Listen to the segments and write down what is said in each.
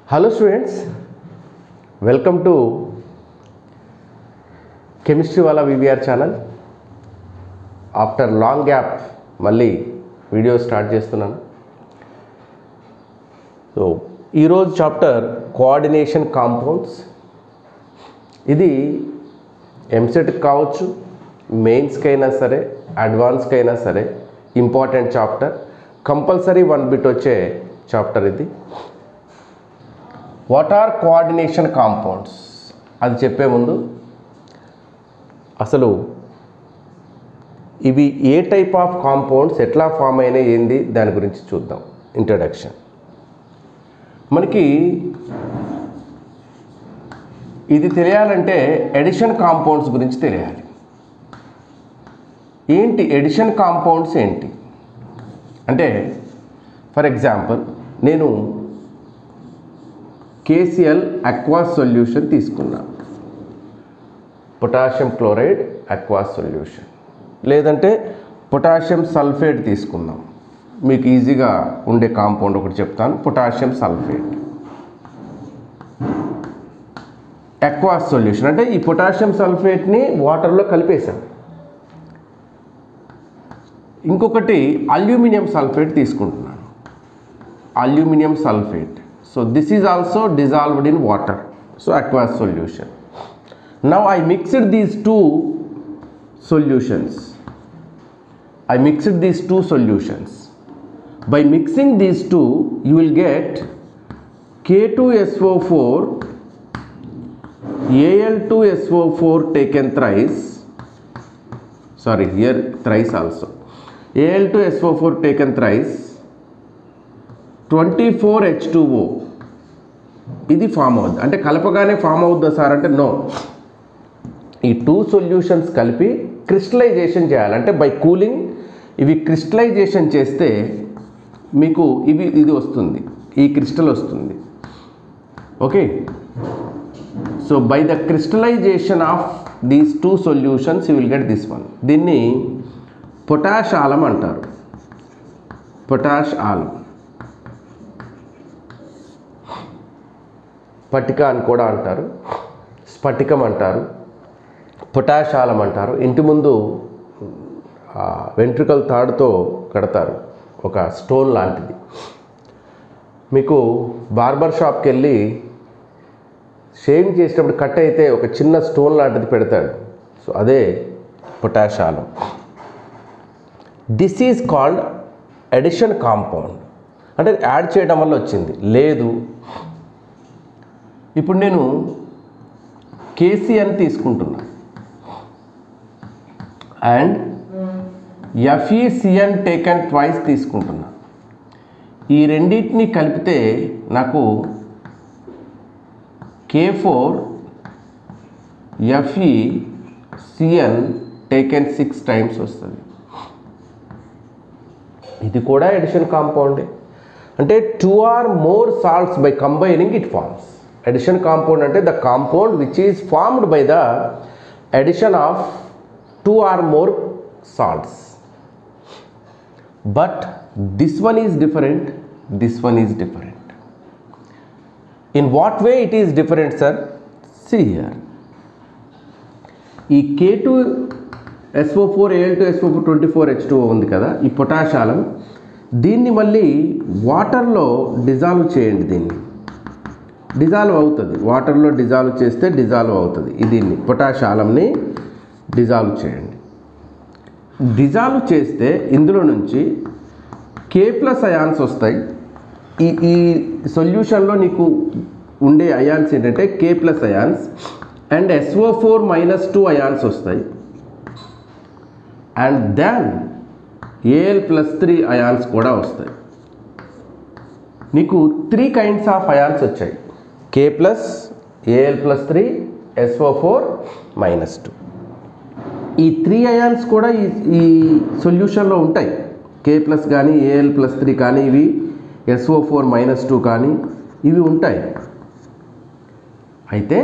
Hello students welcome to chemistry వాళ్ళ VVR channel after long gap మళ్ళీ video start చేస్తున్నాను so ఈరోజు chapter coordination compounds ఇది ఎంసెట్కి కావచ్చు మెయిన్స్కి అయినా సరే అడ్వాన్స్కి అయినా సరే important chapter compulsory one bit వచ్చే చాప్టర్ ఇది వాట్ ఆర్ కోఆర్డినేషన్ కాంపౌండ్స్ అది చెప్పే ముందు అసలు ఇవి ఏ టైప్ ఆఫ్ కాంపౌండ్స్ ఎట్లా ఫామ్ అయినాయి ఏంది దాని గురించి చూద్దాం ఇంట్రడక్షన్ మనకి ఇది తెలియాలంటే ఎడిషన్ కాంపౌండ్స్ గురించి తెలియాలి ఏంటి ఎడిషన్ కాంపౌండ్స్ ఏంటి అంటే ఫర్ ఎగ్జాంపుల్ నేను కేసిఎల్ అక్వాస్ సొల్యూషన్ తీసుకున్నా పొటాషియం క్లోరైడ్ అక్వాస్ సొల్యూషన్ లేదంటే పొటాషియం సల్ఫేట్ తీసుకుందాం మీకు ఈజీగా ఉండే కాంపౌండ్ ఒకటి చెప్తాను పొటాషియం సల్ఫేట్ అక్వాస్ సొల్యూషన్ అంటే ఈ పొటాషియం సల్ఫేట్ని వాటర్లో కలిపేశాం ఇంకొకటి అల్యూమినియం సల్ఫేట్ తీసుకుంటున్నాను aluminium sulphate so this is also dissolved in water so aqueous solution now I mixed these two solutions I mixed these two solutions by mixing these two you will get K two SO four Al2SO4 taken thrice, sorry here thrice also, Al2SO4 taken thrice, 24H2O ఇది form అవుద్ది అంటే కలపగానే form అవుద్దా sir అంటే no ఈ two solutions కలిపి crystallisation చేయాలంటే by cooling ఇవి క్రిస్టలైజేషన్ చేస్తే మీకు ఇవి ఇది వస్తుంది ఈ క్రిస్టల్ వస్తుంది okay so by the crystallisation of these two solutions you will get this one దీన్ని పొటాష్ ఆలం అంటారు పొటాష్ ఆలం పటిక అని కూడా అంటారు స్ఫటికం అంటారు పొటాష్ ఆలం అంటారు ఇంటి ముందు వెంట్రుకల తాడుతో కడతారు ఒక స్టోన్ లాంటిది మీకు బార్బర్ షాప్కి వెళ్ళి షేవింగ్ చేసేటప్పుడు కట్ అయితే ఒక చిన్న స్టోన్ లాంటిది పెడతాడు సో అదే potash alum this is called addition compound అంటే యాడ్ చేయడం వల్ల వచ్చింది లేదు ఇప్పుడు నేను కేసీఎన్ తీసుకుంటున్నా అండ్ ఎఫ్ఈసిఎన్ టేకన్ ట్వైస్ తీసుకుంటున్నా ఈ రెండింటిని కలిపితే నాకు K four FE CN taken six times వస్తుంది ఇది కూడా ఎడిషన్ కాంపౌండే అంటే two or more salts by combining it forms addition compound అంటే the compound which is formed by the addition of two or more salts but this one is different this one is different in what way it is different sir see here ఈ K two SO four Al two SO four twenty four H two ఉంది కదా ఈ పొటాషాలం దీన్ని మళ్ళీ వాటర్లో dissolve చేయండి దీన్ని dissolve అవుతుంది వాటర్లో డిజాల్వ్ చేస్తే డిజాల్వ్ అవుతుంది దీన్ని పొటాషాలంని డిజాల్వ్ చేయండి డిజాల్వ్ చేస్తే ఇందులో నుంచి కే ప్లస్ అయాన్స్ వస్తాయి ఈ ఈ సొల్యూషన్లో నీకు ఉండే అయాన్స్ ఏంటంటే K plus ions and SO four minus two ions వస్తాయి and then Al plus three ions కూడా వస్తాయి నీకు త్రీ కైండ్స్ ఆఫ్ అయాన్స్ వచ్చాయి K plus Al plus three SO four minus two ఈ త్రీ అయాన్స్ కూడా ఈ ఈ సొల్యూషన్లో ఉంటాయి కే ప్లస్ కానీ ఏఎల్ ప్లస్ త్రీ కానీ ఇవి ఎస్ఓ ఫోర్ మైనస్ టూ కానీ ఇవి ఉంటాయి అయితే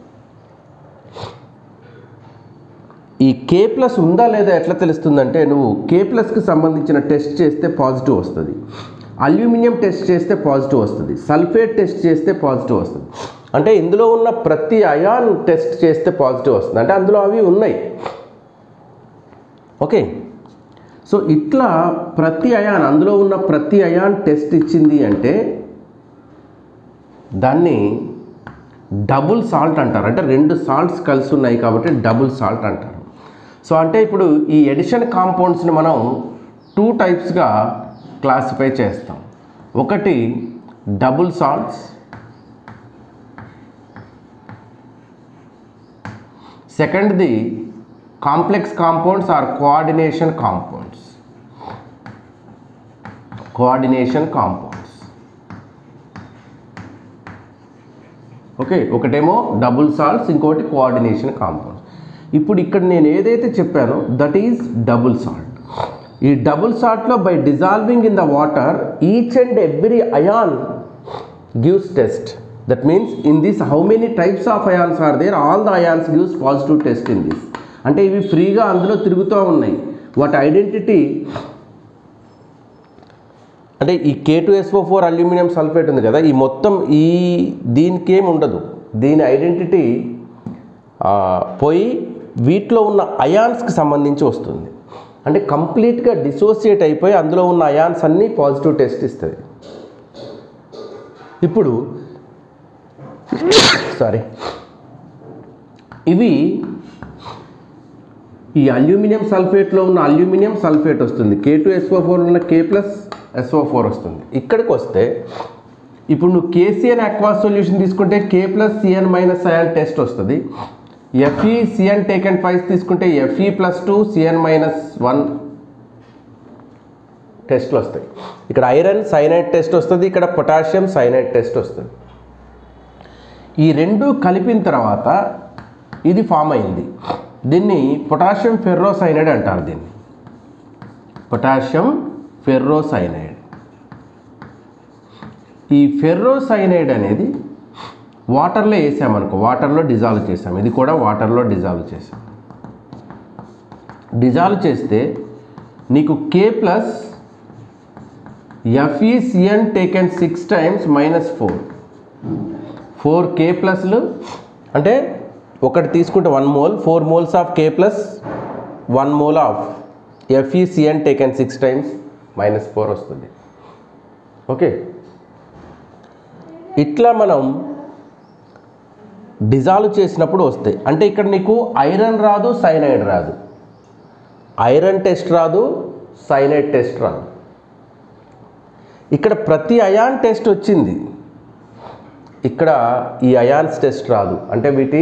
ఈ కే ప్లస్ ఉందా లేదా ఎట్లా తెలుస్తుందంటే నువ్వు కే ప్లస్కి సంబంధించిన టెస్ట్ చేస్తే పాజిటివ్ వస్తుంది అల్యూమినియం టెస్ట్ చేస్తే పాజిటివ్ వస్తుంది సల్ఫేట్ టెస్ట్ చేస్తే పాజిటివ్ వస్తుంది అంటే ఇందులో ఉన్న ప్రతి అయాన్ టెస్ట్ చేస్తే పాజిటివ్ వస్తుంది అంటే అందులో అవి ఉన్నాయి ఓకే సో ఇట్లా ప్రతి అయాన్ అందులో ఉన్న ప్రతి అయాన్ టెస్ట్ ఇచ్చింది అంటే దాన్ని డబుల్ సాల్ట్ అంటారు అంటే రెండు సాల్ట్స్ కలిసి ఉన్నాయి కాబట్టి డబుల్ సాల్ట్ అంటారు సో అంటే ఇప్పుడు ఈ ఎడిషన్ కాంపౌండ్స్ని మనం టూ టైప్స్గా క్లాసిఫై చేస్తాం ఒకటి డబుల్ సాల్ట్స్ సెకండ్ది complex compounds or coordination compounds coordination compounds okay ఒకటేమో డబుల్ సాల్ట్స్ ఇంకోటి కోఆర్డినేషన్ కాంపౌండ్స్ ఇప్పుడు ఇక్కడ నేను ఏదైతే చెప్పానో దట్ ఈజ్ డబుల్ సాల్ట్ ఈ డబుల్ సాల్ట్లో by dissolving in the water each and every ion gives test that means in this how many types of ions are there all the ions gives positive test in this అంటే ఇవి ఫ్రీగా అందులో తిరుగుతూ ఉన్నాయి వాటి identity అంటే ఈ K two SO four aluminium sulphate ఉంది కదా ఈ మొత్తం ఈ దీనికి ఏమి ఉండదు దీని ఐడెంటిటీ పోయి వీటిలో ఉన్న అయాన్స్కి సంబంధించి వస్తుంది అంటే కంప్లీట్గా డిసోసియేట్ అయిపోయి అందులో ఉన్న అయాన్స్ అన్నీ పాజిటివ్ టెస్ట్ ఇస్తుంది ఇప్పుడు సారీ ఇవి ఈ అల్యూమినియం సల్ఫేట్లో ఉన్న అల్యూమినియం సల్ఫేట్ వస్తుంది కే టూ ఎస్ఓ ఫోర్ ఉన్న కే ప్లస్ ఎస్ఓ ఫోర్ వస్తుంది ఇక్కడికి వస్తే ఇప్పుడు నువ్వు కేసీఎన్ అక్వా సొల్యూషన్ తీసుకుంటే K plus CN minus ion test వస్తుంది Fe CN take and five తీసుకుంటే Fe plus two CN minus one టెస్ట్లు వస్తాయి ఇక్కడ ఐరన్ సైనైడ్ టెస్ట్ వస్తుంది ఇక్కడ పొటాషియం సైనైడ్ టెస్ట్ వస్తుంది ఈ రెండు కలిపిన తర్వాత ఇది ఫామ్ అయింది దీన్ని పొటాషియం ఫెర్రోసైనైడ్ అంటారు దీన్ని పొటాషియం ఫెర్రోసైనైడ్ ఈ ఫెర్రోసైనైడ్ అనేది వాటర్లో వేసామనుకో వాటర్లో డిజాల్వ్ చేసాం ఇది కూడా వాటర్లో డిజాల్వ్ చేసాం డిజాల్వ్ చేస్తే నీకు K plus FeCN taken six times minus four four K ప్లస్లు అంటే ఒకటి తీసుకుంటే one mole four moles of K plus one mole of FeCN taken six times minus four వస్తుంది ఓకే ఇట్లా మనం డిజాల్వ్ చేసినప్పుడు వస్తాయి అంటే ఇక్కడ నీకు ఐరన్ రాదు సైనైడ్ రాదు ఐరన్ టెస్ట్ రాదు సైనైడ్ టెస్ట్ రాదు ఇక్కడ ప్రతి అయాన్ టెస్ట్ వచ్చింది ఇక్కడ ఈ అయాన్స్ టెస్ట్ రాదు అంటే వీటి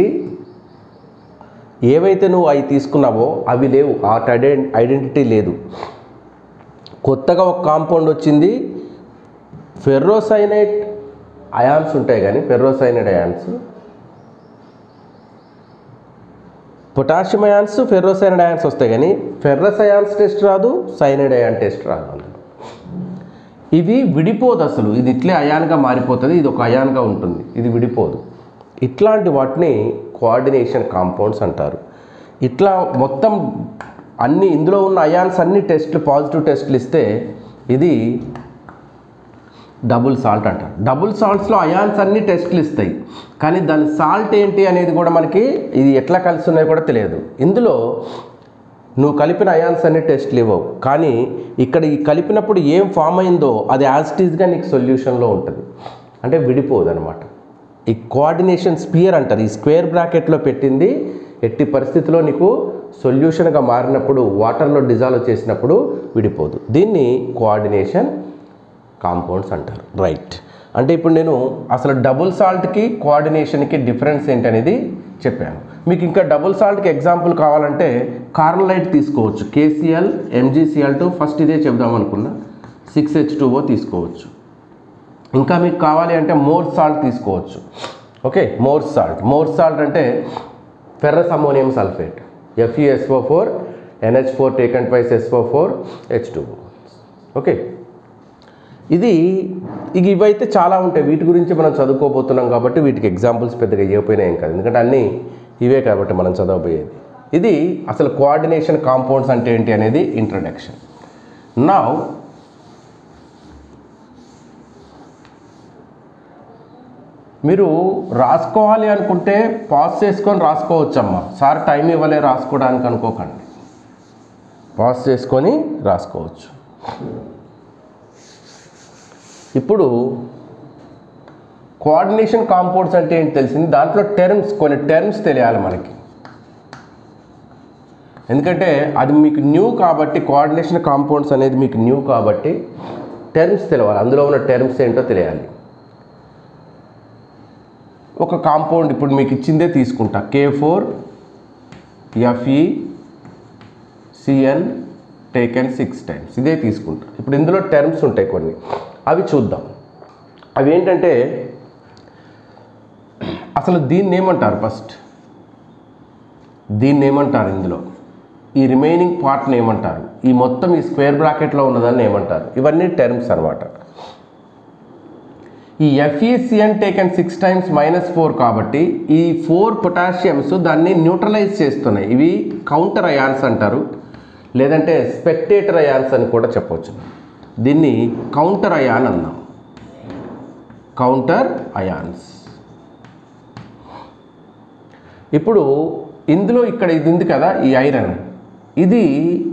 ఏవైతే నువ్వు అవి తీసుకున్నావో అవి లేవు ఆ ఐడెం ఐడెంటిటీ లేదు కొత్తగా ఒక కాంపౌండ్ వచ్చింది ఫెర్రోసైనైట్ అయాన్స్ ఉంటాయి కానీ ferrocyanide ions potassium ions ferrocyanide ions వస్తాయి కానీ ఫెర్రస్ అయాన్స్ టెస్ట్ రాదు సైనైడ్ అయాన్ టెస్ట్ రాదు అందులో ఇవి విడిపోదు అసలు ఇది ఇట్లే అయాన్గా మారిపోతుంది ఇది ఒక అయాన్గా ఉంటుంది ఇది విడిపోదు ఇట్లాంటి వాటిని కోఆర్డినేషన్ కాంపౌండ్స్ అంటారు ఇట్లా మొత్తం అన్ని ఇందులో ఉన్న అయాన్స్ అన్ని టెస్ట్లు పాజిటివ్ టెస్ట్లు ఇస్తే ఇది డబుల్ సాల్ట్ అంటారు డబుల్ సాల్ట్స్లో అయాన్స్ అన్ని టెస్ట్లు ఇస్తాయి కానీ దాని సాల్ట్ ఏంటి అనేది కూడా మనకి ఇది ఎట్లా కలిసి ఉన్నాయో కూడా తెలియదు ఇందులో నువ్వు కలిపిన అయాన్స్ అన్ని టెస్ట్లు ఇవ్వవు కానీ ఇక్కడ ఈ కలిపినప్పుడు ఏం ఫామ్ అయిందో అది యాజిటీస్గా నీకు సొల్యూషన్లో ఉంటుంది అంటే విడిపోదు అనమాట ఈ కోఆర్డినేషన్ స్పియర్ అంటారు ఈ స్క్వేర్ బ్రాకెట్లో పెట్టింది ఎట్టి పరిస్థితిలో నీకు సొల్యూషన్గా మారినప్పుడు వాటర్లో డిజాల్వ్ చేసినప్పుడు విడిపోదు దీన్ని కోఆర్డినేషన్ కాంపౌండ్స్ అంటారు రైట్ అంటే ఇప్పుడు నేను అసలు డబుల్ సాల్ట్కి కోఆర్డినేషన్కి డిఫరెన్స్ ఏంటనేది చెప్పాను మీకు ఇంకా డబుల్ సాల్ట్కి ఎగ్జాంపుల్ కావాలంటే కార్నలైట్ తీసుకోవచ్చు కేసీఎల్ ఎంజీసీఎల్ టూ ఫస్ట్ ఇదే చెప్దాం అనుకున్నా సిక్స్ హెచ్ టూ ఓ తీసుకోవచ్చు ఇంకా మీకు కావాలి అంటే మోర్ సాల్ట్ తీసుకోవచ్చు okay Mohr salt Mohr salt అంటే ferrous ammonium sulphate FeSO four NH four taken twice SO four H two okay ఇది ఇక ఇవైతే చాలా ఉంటాయి వీటి గురించి మనం చదువుకోబోతున్నాం కాబట్టి వీటికి ఎగ్జాంపుల్స్ పెద్దగా ఇవ్వకపోయినా ఏం కాదు ఎందుకంటే అన్నీ ఇవే కాబట్టి మనం చదవబోయేది ఇది అసలు కోఆర్డినేషన్ కాంపౌండ్స్ అంటే ఏంటి అనేది ఇంట్రడక్షన్ నా మీరు రాసుకోవాలి అనుకుంటే పాజ్ చేసుకొని రాసుకోవచ్చమ్మా సార్ టైం ఇవ్వలే రాసుకోవడానికి అనుకోకండి పాజ్ చేసుకొని రాసుకోవచ్చు ఇప్పుడు కోఆర్డినేషన్ కాంపౌండ్స్ అంటే ఏంటి తెలిసింది దాంట్లో టర్మ్స్ కొన్ని టర్మ్స్ తెలియాలి మనకి ఎందుకంటే అది మీకు న్యూ కాబట్టి కోఆర్డినేషన్ కాంపౌండ్స్ అనేది మీకు న్యూ కాబట్టి టర్మ్స్ తెలియాలి అందులో ఉన్న టర్మ్స్ ఏంటో తెలియాలి ఒక కాంపౌండ్ ఇప్పుడు మీకు ఇచ్చిందే తీసుకుంటా K four FE CN taken six times ఇదే తీసుకుంటా ఇప్పుడు ఇందులో టర్మ్స్ ఉంటాయి కొన్ని అవి చూద్దాం అవి ఏంటంటే అసలు దీన్ని ఏమంటారు ఫస్ట్ దీన్ని ఏమంటారు ఇందులో ఈ రిమైనింగ్ పార్ట్ని ఏమంటారు ఈ మొత్తం ఈ స్క్వేర్ బ్రాకెట్లో ఉన్నదాన్ని ఏమంటారు ఇవన్నీ టర్మ్స్ అనమాట ఈ FeCN taken six times minus four కాబట్టి ఈ ఫోర్ పొటాషియమ్స్ దాన్ని న్యూట్రలైజ్ చేస్తున్నాయి ఇవి కౌంటర్ అయాన్స్ అంటారు లేదంటే స్పెక్టేటర్ అయాన్స్ అని కూడా చెప్పవచ్చు దీన్ని కౌంటర్ అయాన్ అన్నాం కౌంటర్ అయాన్స్ ఇప్పుడు ఇందులో ఇక్కడ ఇది ఉంది కదా ఈ ఐరన్ ఇది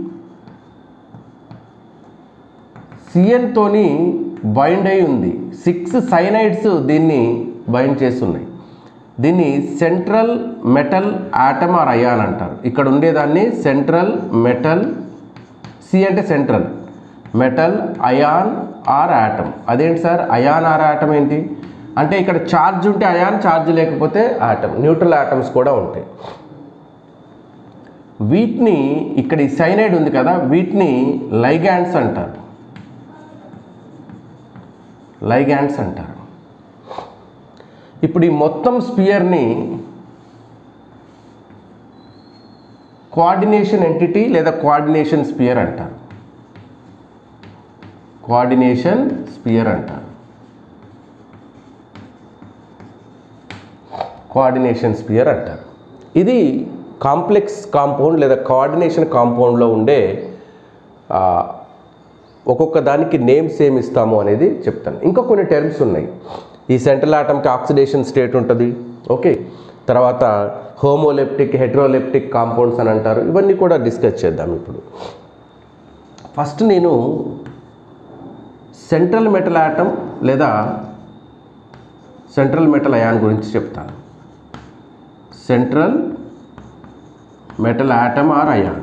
సిఎన్తోని బైండ్ అయి ఉంది సిక్స్ సైనైడ్స్ దీన్ని బైండ్ చేస్తున్నాయి దీన్ని central metal atom or ion అంటారు ఇక్కడ ఉండేదాన్ని సెంట్రల్ మెటల్ సి అంటే central metal ion or atom అదేంటి సార్ అయాన్ ఆర్ ఆటమ్ ఏంటి అంటే ఇక్కడ ఛార్జ్ ఉంటే అయాన్ ఛార్జ్ లేకపోతే ఆటమ్ న్యూట్రల్ ఆటమ్స్ కూడా ఉంటాయి వీటిని ఇక్కడ ఈ సైనైడ్ ఉంది కదా వీటిని లైగాండ్స్ అంటారు లైగాండ్స్ అంటారు ఇప్పుడు ఈ మొత్తం స్పియర్ని కోఆర్డినేషన్ ఎంటిటీ లేదా కోఆర్డినేషన్ స్పియర్ అంటారు కోఆర్డినేషన్ స్పియర్ అంటారు కోఆర్డినేషన్ స్పియర్ అంటారు ఇది కాంప్లెక్స్ కాంపౌండ్ లేదా కోఆర్డినేషన్ కాంపౌండ్లో ఉండే ఆ, ఒక్కొక్క దానికి నేమ్స్ ఏమి ఇస్తాము అనేది చెప్తాను ఇంకా కొన్ని టర్మ్స్ ఉన్నాయి ఈ సెంట్రల్ ఆటమ్కి ఆక్సిడేషన్ స్టేట్ ఉంటుంది ఓకే తర్వాత హోమోలెప్టిక్ హెట్రోలెప్టిక్ కాంపౌండ్స్ అని అంటారు ఇవన్నీ కూడా డిస్కస్ చేద్దాం ఇప్పుడు ఫస్ట్ నేను సెంట్రల్ మెటల్ ఆటమ్ లేదా సెంట్రల్ మెటల్ అయాన్ గురించి చెప్తాను central metal atom or ion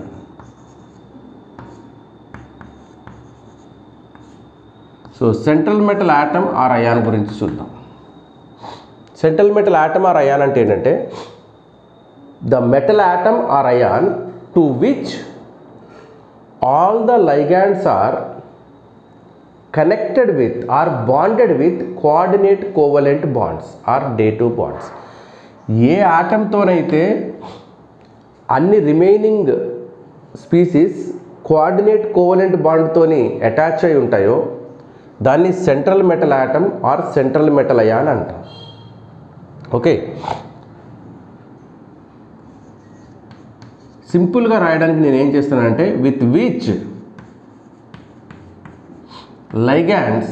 so central metal atom or ion గురించి చూద్దాం central metal atom or ion అంటే ఏంటంటే the metal atom or ion to which all the ligands are connected with or bonded with coordinate covalent bonds or dative bonds ఏ ఆటంతోనైతే అన్ని remaining species coordinate covalent బాండ్తోని attach అయి ఉంటాయో దాన్ని central metal atom or central metal ion అంటాం okay సింపుల్గా రాయడానికి నేను ఏం చేస్తానంటే with which ligands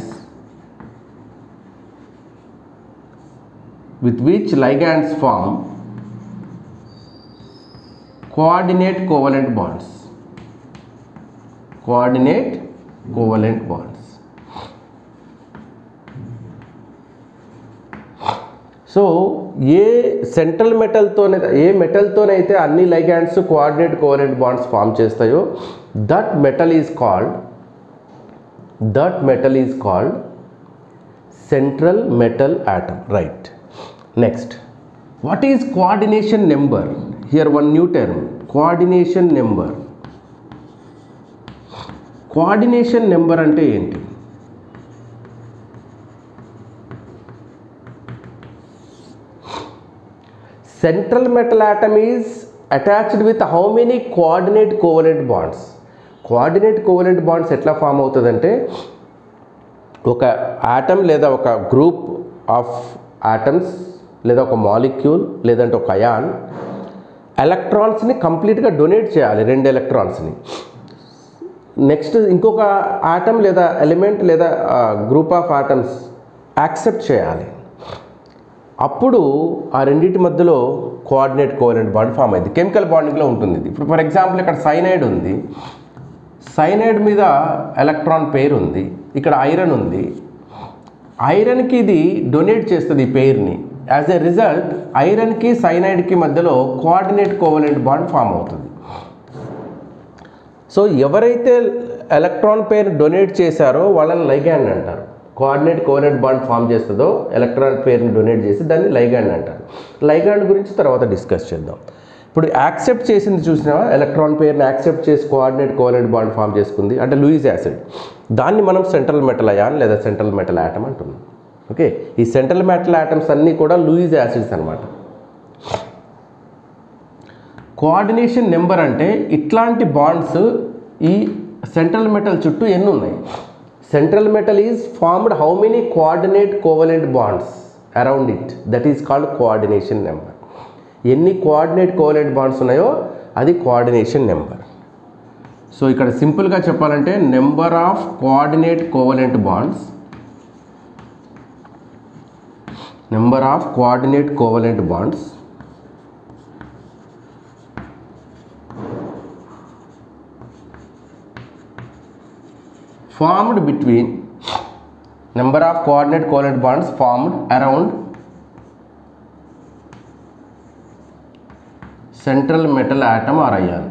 with which ligands form coordinate covalent bonds coordinate covalent bonds so ఏ సెంట్రల్ మెటల్తోనే ఏ మెటల్తోనైతే అన్ని ligands coordinate covalent bonds form చేస్తాయో that metal is called that metal is called central metal atom right next what is coordination number here one new term coordination number coordination number అంటే ఏంటి central metal atom is attached with how many coordinate covalent bonds coordinate covalent bonds ఎట్లా form అవుతుందంటే ఒక atom లేదా ఒక group of atoms లేదా ఒక molecule లేదంటే ఒక అయాన్ ఎలక్ట్రాన్స్ని కంప్లీట్గా డొనేట్ చేయాలి రెండు ఎలక్ట్రాన్స్ని నెక్స్ట్ ఇంకొక ఆటమ్ లేదా ఎలిమెంట్ లేదా గ్రూప్ ఆఫ్ ఆటమ్స్ యాక్సెప్ట్ చేయాలి అప్పుడు ఆ రెండింటి మధ్యలో కోఆర్డినేట్ కోవలెంట్ బాండ్ ఫామ్ అయింది కెమికల్ బాండింగ్లో ఉంటుంది ఇది ఇప్పుడు ఫర్ ఎగ్జాంపుల్ ఇక్కడ సైనైడ్ ఉంది సైనైడ్ మీద ఎలక్ట్రాన్ పేర్ ఉంది ఇక్కడ ఐరన్ ఉంది ఐరన్కి ఇది డొనేట్ చేస్తుంది ఈ పేరుని యాజ్ ఎ రిజల్ట్ ఐరన్కి సైనైడ్కి మధ్యలో కోఆర్డినేట్ కోవలెంట్ బాండ్ ఫామ్ అవుతుంది సో ఎవరైతే ఎలక్ట్రాన్ పేరు డొనేట్ చేశారో వాళ్ళని లైగాండ్ అంటారు కోఆర్డినేట్ కోఆర్డినేట్ బాండ్ ఫామ్ చేస్తుందో ఎలక్ట్రాన్ పేరుని డొనేట్ చేసి దాన్ని లైగాండ్ అంటారు లైగాండ్ గురించి తర్వాత డిస్కస్ చేద్దాం ఇప్పుడు యాక్సెప్ట్ చేసింది చూసినావా ఎలక్ట్రాన్ పేరుని యాక్సెప్ట్ చేసి కోఆర్డినేట్ కోఆర్డినేట్ బాండ్ ఫామ్ చేసుకుంది అంటే లూయిస్ యాసిడ్ దాన్ని మనం సెంట్రల్ మెటల్ అయాన్ లేదా సెంట్రల్ మెటల్ యాటమ్ అంటున్నాం ఓకే ఈ సెంట్రల్ మెటల్ యాటమ్స్ అన్నీ కూడా లూయిస్ యాసిడ్స్ అనమాట కోఆర్డినేషన్ నెంబర్ అంటే ఇట్లాంటి బాండ్స్ ఈ సెంట్రల్ మెటల్ చుట్టూ ఎన్ని ఉన్నాయి central metal is formed how many coordinate covalent bonds around it that is called coordination number ఎన్ని కోఆర్డినేట్ కోవలెంట్ బాండ్స్ ఉన్నాయో అది కోఆర్డినేషన్ నెంబర్ సో ఇక్కడ సింపుల్గా చెప్పాలంటే number of coordinate covalent bonds number of coordinate covalent bonds formed between number of coordinate covalent bonds formed around central metal atom or ion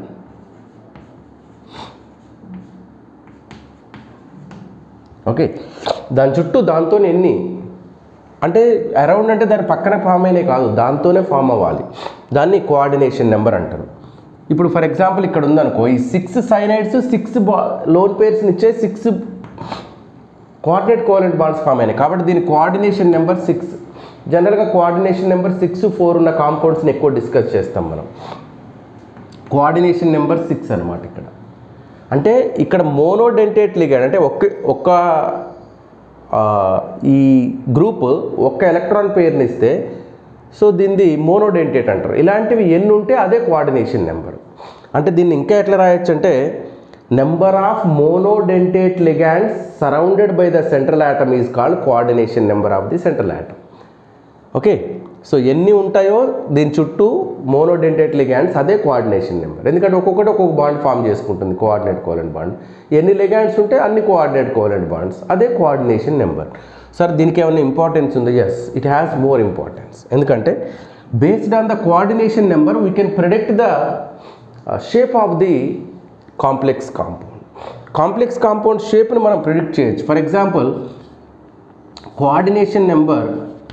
okay దాని చుట్టూ దాంతో ఎన్ని అంటే అరౌండ్ అంటే దాని పక్కన ఫామ్ అయినే కాదు దాంతోనే ఫామ్ అవ్వాలి దాన్ని కోఆర్డినేషన్ నెంబర్ అంటారు ఇప్పుడు ఫర్ ఎగ్జాంపుల్ ఇక్కడ ఉందనుకో ఈ సిక్స్ సైనైడ్స్ సిక్స్ బా లోన్ పేర్స్ని ఇచ్చే six coordinate coordinate bonds form అయినాయి కాబట్టి దీని కోఆర్డినేషన్ నెంబర్ సిక్స్ జనరల్గా కోఆర్డినేషన్ నెంబర్ సిక్స్ ఫోర్ ఉన్న కాంపౌండ్స్ని ఎక్కువ డిస్కస్ చేస్తాం మనం కోఆర్డినేషన్ నెంబర్ సిక్స్ అనమాట ఇక్కడ అంటే ఇక్కడ మోనోడెంటేట్ లిగాండ్ అంటే ఒక్క ఒక్క ఆ, ఈ గ్రూప్ ఒక్క ఎలక్ట్రాన్ పేరుని ఇస్తే సో దీన్ని మోనోడెంటేట్ అంటారు ఇలాంటివి ఎన్ని ఉంటే అదే కోఆర్డినేషన్ నెంబర్ అంటే దీన్ని ఇంకా ఎట్లా రాయొచ్చు అంటే number of monodentate ligands surrounded by the central atom is called coordination number of the central atom okay so ఎన్ని ఉంటాయో దీని చుట్టూ మోనోడెంటేట్ లిగాండ్స్ అదే కోఆర్డినేషన్ నెంబర్ ఎందుకంటే ఒక్కొక్కటి ఒక్కొక్క బాండ్ ఫామ్ చేసుకుంటుంది కోఆర్డినేట్ కోవలెంట్ బాండ్ ఎన్ని లిగాండ్స్ ఉంటే అన్ని కోఆర్డినేట్ కోవలెంట్ బాండ్స్ అదే కోఆర్డినేషన్ నెంబర్ సార్ దీనికి ఏమైనా ఇంపార్టెన్స్ ఉంది yes it has more importance ఎందుకంటే based on the coordination number we can predict the shape of the complex compound complex compound షేప్ని మనం ప్రిడిక్ట్ చేయొచ్చు for example coordination number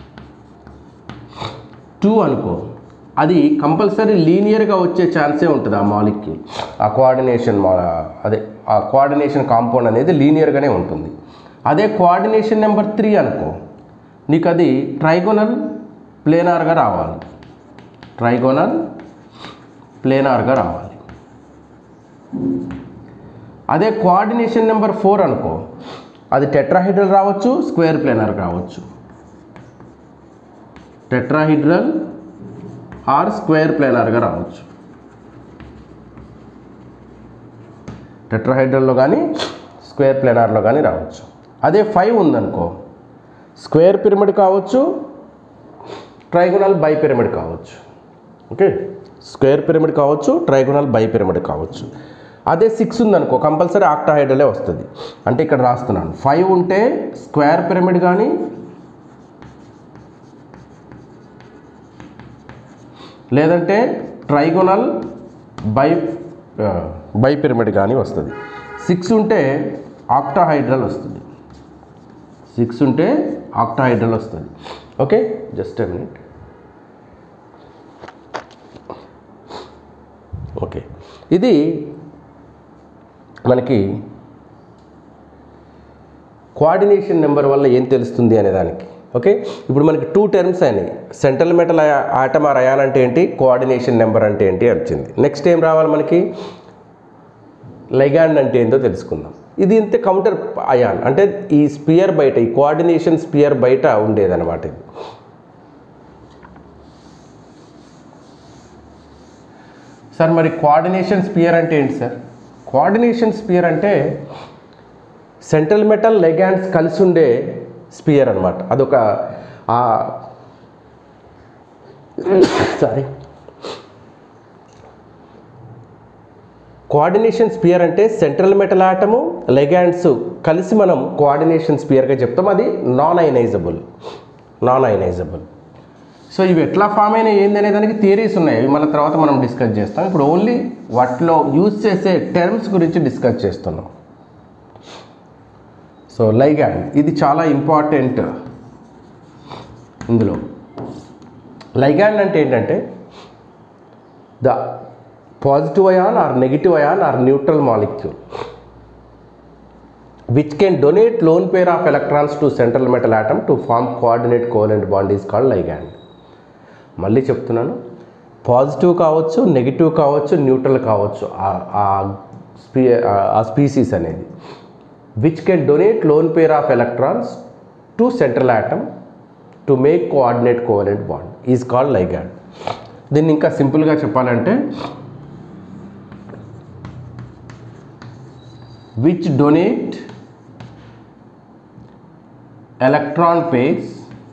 two అనుకో అది compulsory లీనియర్గా వచ్చే ఛాన్సే ఉంటుంది ఆ మాలిక్యూల్ ఆ కోఆర్డినేషన్ మా అదే ఆ కోఆర్డినేషన్ కాంపౌండ్ అనేది లీనియర్గానే ఉంటుంది అదే కోఆర్డినేషన్ నెంబర్ త్రీ అనుకో నీకు అది ట్రైగోనల్ ప్లేనార్గా రావాలి ట్రైగోనల్ ప్లేనార్గా రావాలి అదే కోఆర్డినేషన్ నెంబర్ ఫోర్ అనుకో అది టెట్రాహైడ్రల్ రావచ్చు స్క్వేర్ ప్లేనార్ రావచ్చు టెట్రాహిడ్రల్ ఆర్ స్క్వేర్ ప్లేనార్గా రావచ్చు టెట్రాహైడ్రల్లో కానీ స్క్వేర్ ప్లేనార్లో కానీ రావచ్చు అదే ఫైవ్ ఉందనుకో స్క్వేర్ పిరమిడ్ కావచ్చు ట్రైగోనల్ బై పిరమిడ్ కావచ్చు ఓకే స్క్వేర్ పిరమిడ్ కావచ్చు ట్రైగోనల్ బై పిరమిడ్ కావచ్చు అదే సిక్స్ ఉందనుకో కంపల్సరీ ఆక్టాహైడ్రలే వస్తుంది అంటే ఇక్కడ రాస్తున్నాను ఫైవ్ ఉంటే స్క్వేర్ పిరమిడ్ కానీ లేదంటే ట్రైగోనల్ బై బై పిరమిడ్ కానీ వస్తుంది సిక్స్ ఉంటే ఆక్టాహైడ్రల్ వస్తుంది సిక్స్ ఉంటే ఆక్టాహైడ్రల్ వస్తుంది okay just a minute okay ఇది మనకి కోఆర్డినేషన్ నెంబర్ వల్ల ఏం తెలుస్తుంది అనే దానికి ఓకే ఇప్పుడు మనకి టూ టర్మ్స్ అయినాయి central metal atom or ion అంటే ఏంటి కోఆర్డినేషన్ నెంబర్ అంటే ఏంటి అని వచ్చింది నెక్స్ట్ ఏం రావాలి మనకి లైగాండ్ అంటే ఏంటో తెలుసుకుందాం ఇది ఇంత కౌంటర్ అయాన్ అంటే ఈ స్పియర్ బయట ఈ కోఆర్డినేషన్ స్పియర్ బయట ఉండేదన్నమాట ఇది సార్ మరి కోఆర్డినేషన్ స్పియర్ అంటే ఏంటి సార్ కోఆర్డినేషన్ స్పియర్ అంటే సెంట్రల్ మెటల్ లెగాండ్స్ కలిసి ఉండే స్పియర్ అనమాట అదొక ఆ సారీ కోఆర్డినేషన్ స్పియర్ అంటే సెంట్రల్ మెటల్ ఆటము లెగాండ్స్ కలిసి మనం కోఆర్డినేషన్ స్పియర్గా చెప్తాం అది non ionizable non ionizable so ఇవి ఎట్లా ఫామ్ అయినా ఏంది అనే దానికి థియరీస్ ఉన్నాయి ఇవి మళ్ళీ తర్వాత మనం డిస్కస్ చేస్తాం ఇప్పుడు ఓన్లీ వాటిలో యూజ్ చేసే టర్మ్స్ గురించి డిస్కస్ చేస్తున్నాం సో లైగాండ్ ఇది చాలా ఇంపార్టెంట్ ఇందులో లైగాండ్ అంటే ఏంటంటే the positive ion or negative ion or neutral molecule which can donate lone pair of electrons to central metal atom to form coordinate covalent bond is called ligand మళ్ళీ చెప్తున్నాను positive కావచ్చు negative కావచ్చు neutral కావచ్చు ఆ- ఆ స్పీ ఆ species అనేది which can donate lone pair of electrons to central atom to make coordinate covalent bond is called ligand దీన్ని ఇంకా సింపుల్గా చెప్పాలంటే which donate electron pairs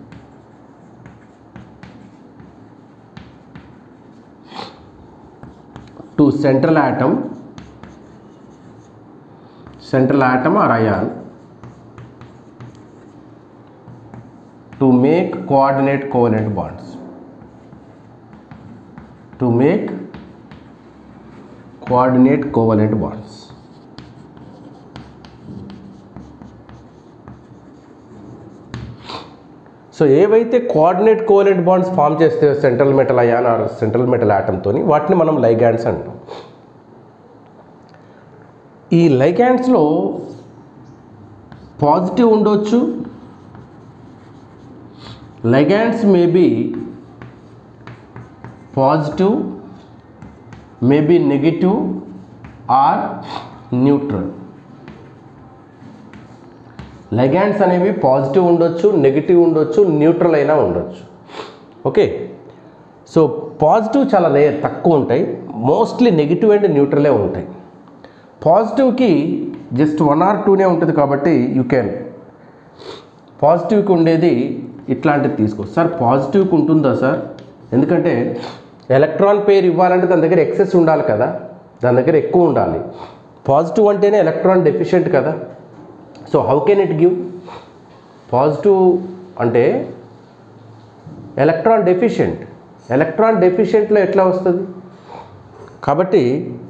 to central atom central atom or ion to make coordinate covalent bonds to make coordinate covalent bonds so ఏవైతే coordinate covalent bonds form చేస్తే central metal ion or central metal ఆటంతో వాటిని మనం ligands అంటాం ఈ లైగాండ్స్లో positive ఉండొచ్చు ligands may be positive may be negative or neutral ligands అనేవి పాజిటివ్ ఉండొచ్చు నెగిటివ్ ఉండొచ్చు న్యూట్రల్ అయినా ఉండొచ్చు ఓకే సో పాజిటివ్ చాలా రేర్ తక్కువ ఉంటాయి మోస్ట్లీ నెగిటివ్ అండ్ న్యూట్రలే ఉంటాయి పాజిటివ్కి జస్ట్ వన్ ఆర్ టూనే ఉంటుంది కాబట్టి యూ క్యాన్ పాజిటివ్కి ఉండేది ఇట్లాంటిది తీసుకో సార్ పాజిటివ్కి ఉంటుందా సార్ ఎందుకంటే ఎలక్ట్రాన్ పేర్ ఇవ్వాలంటే దాని దగ్గర ఎక్సెస్ ఉండాలి కదా దాని దగ్గర ఎక్కువ ఉండాలి పాజిటివ్ అంటేనే ఎలక్ట్రాన్ డెఫిషియెంట్ కదా so how can it give positive అంటే ఎలక్ట్రాన్ డెఫిషియెంట్ ఎలక్ట్రాన్ డెఫిషియెంట్లో ఎట్లా వస్తుంది కాబట్టి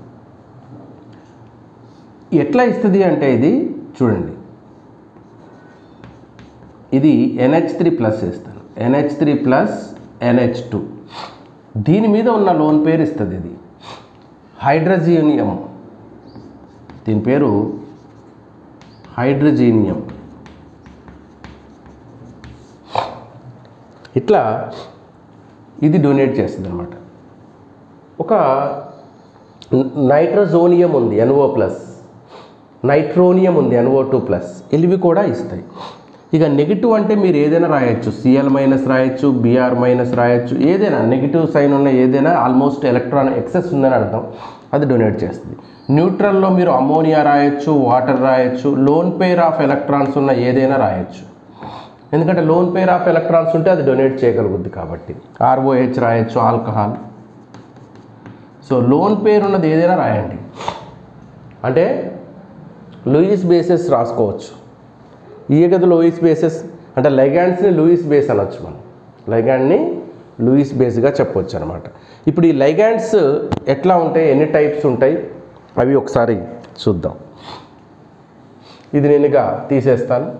ఎట్లా ఇస్తుంది అంటే ఇది చూడండి ఇది ఎన్హెచ్ త్రీ ప్లస్ ఇస్తాను NH three plus NH two దీని మీద ఉన్న లోన్ పేరు ఇస్తుంది ఇది హైడ్రజీనియం దీని పేరు హైడ్రోజీనియం ఇట్లా ఇది డొనేట్ చేస్తుంది అనమాట ఒక నైట్రోజోనియం ఉంది ఎన్ఓ ప్లస్ నైట్రోనియం ఉంది ఎన్ఓ టూ ప్లస్ ఇవి కూడా ఇస్తాయి ఇక నెగిటివ్ అంటే మీరు ఏదైనా రాయొచ్చు సిఎల్ మైనస్ రాయొచ్చు బిఆర్ మైనస్ రాయొచ్చు ఏదైనా నెగిటివ్ సైన్ ఉన్న ఏదైనా ఆల్మోస్ట్ ఎలక్ట్రాన్ ఎక్సెస్ ఉందని అర్థం అది డొనేట్ చేస్తుంది న్యూట్రల్లో మీరు అమోనియా రాయొచ్చు వాటర్ రాయొచ్చు లోన్ పేర్ ఆఫ్ ఎలక్ట్రాన్స్ ఉన్న ఏదైనా రాయొచ్చు ఎందుకంటే లోన్ పేర్ ఆఫ్ ఎలక్ట్రాన్స్ ఉంటే అది డొనేట్ చేయగలుగుద్ది కాబట్టి ఆర్ఓహెచ్ రాయొచ్చు ఆల్కహాల్ సో లోన్ పేరు ఉన్నది ఏదైనా రాయండి అంటే లూయిస్ బేసెస్ రాసుకోవచ్చు ఈ కదా లూయిస్ బేసెస్ అంటే లైగాండ్స్ని లూయిస్ బేస్ అనొచ్చు మనం లైగాండ్ని లూయిస్ బేస్గా చెప్పొచ్చు అనమాట ఇప్పుడు ఈ లైగాండ్స్ ఎట్లా ఉంటాయి ఎన్ని టైప్స్ ఉంటాయి అవి ఒకసారి చూద్దాం ఇది నేనుగా తీసేస్తాను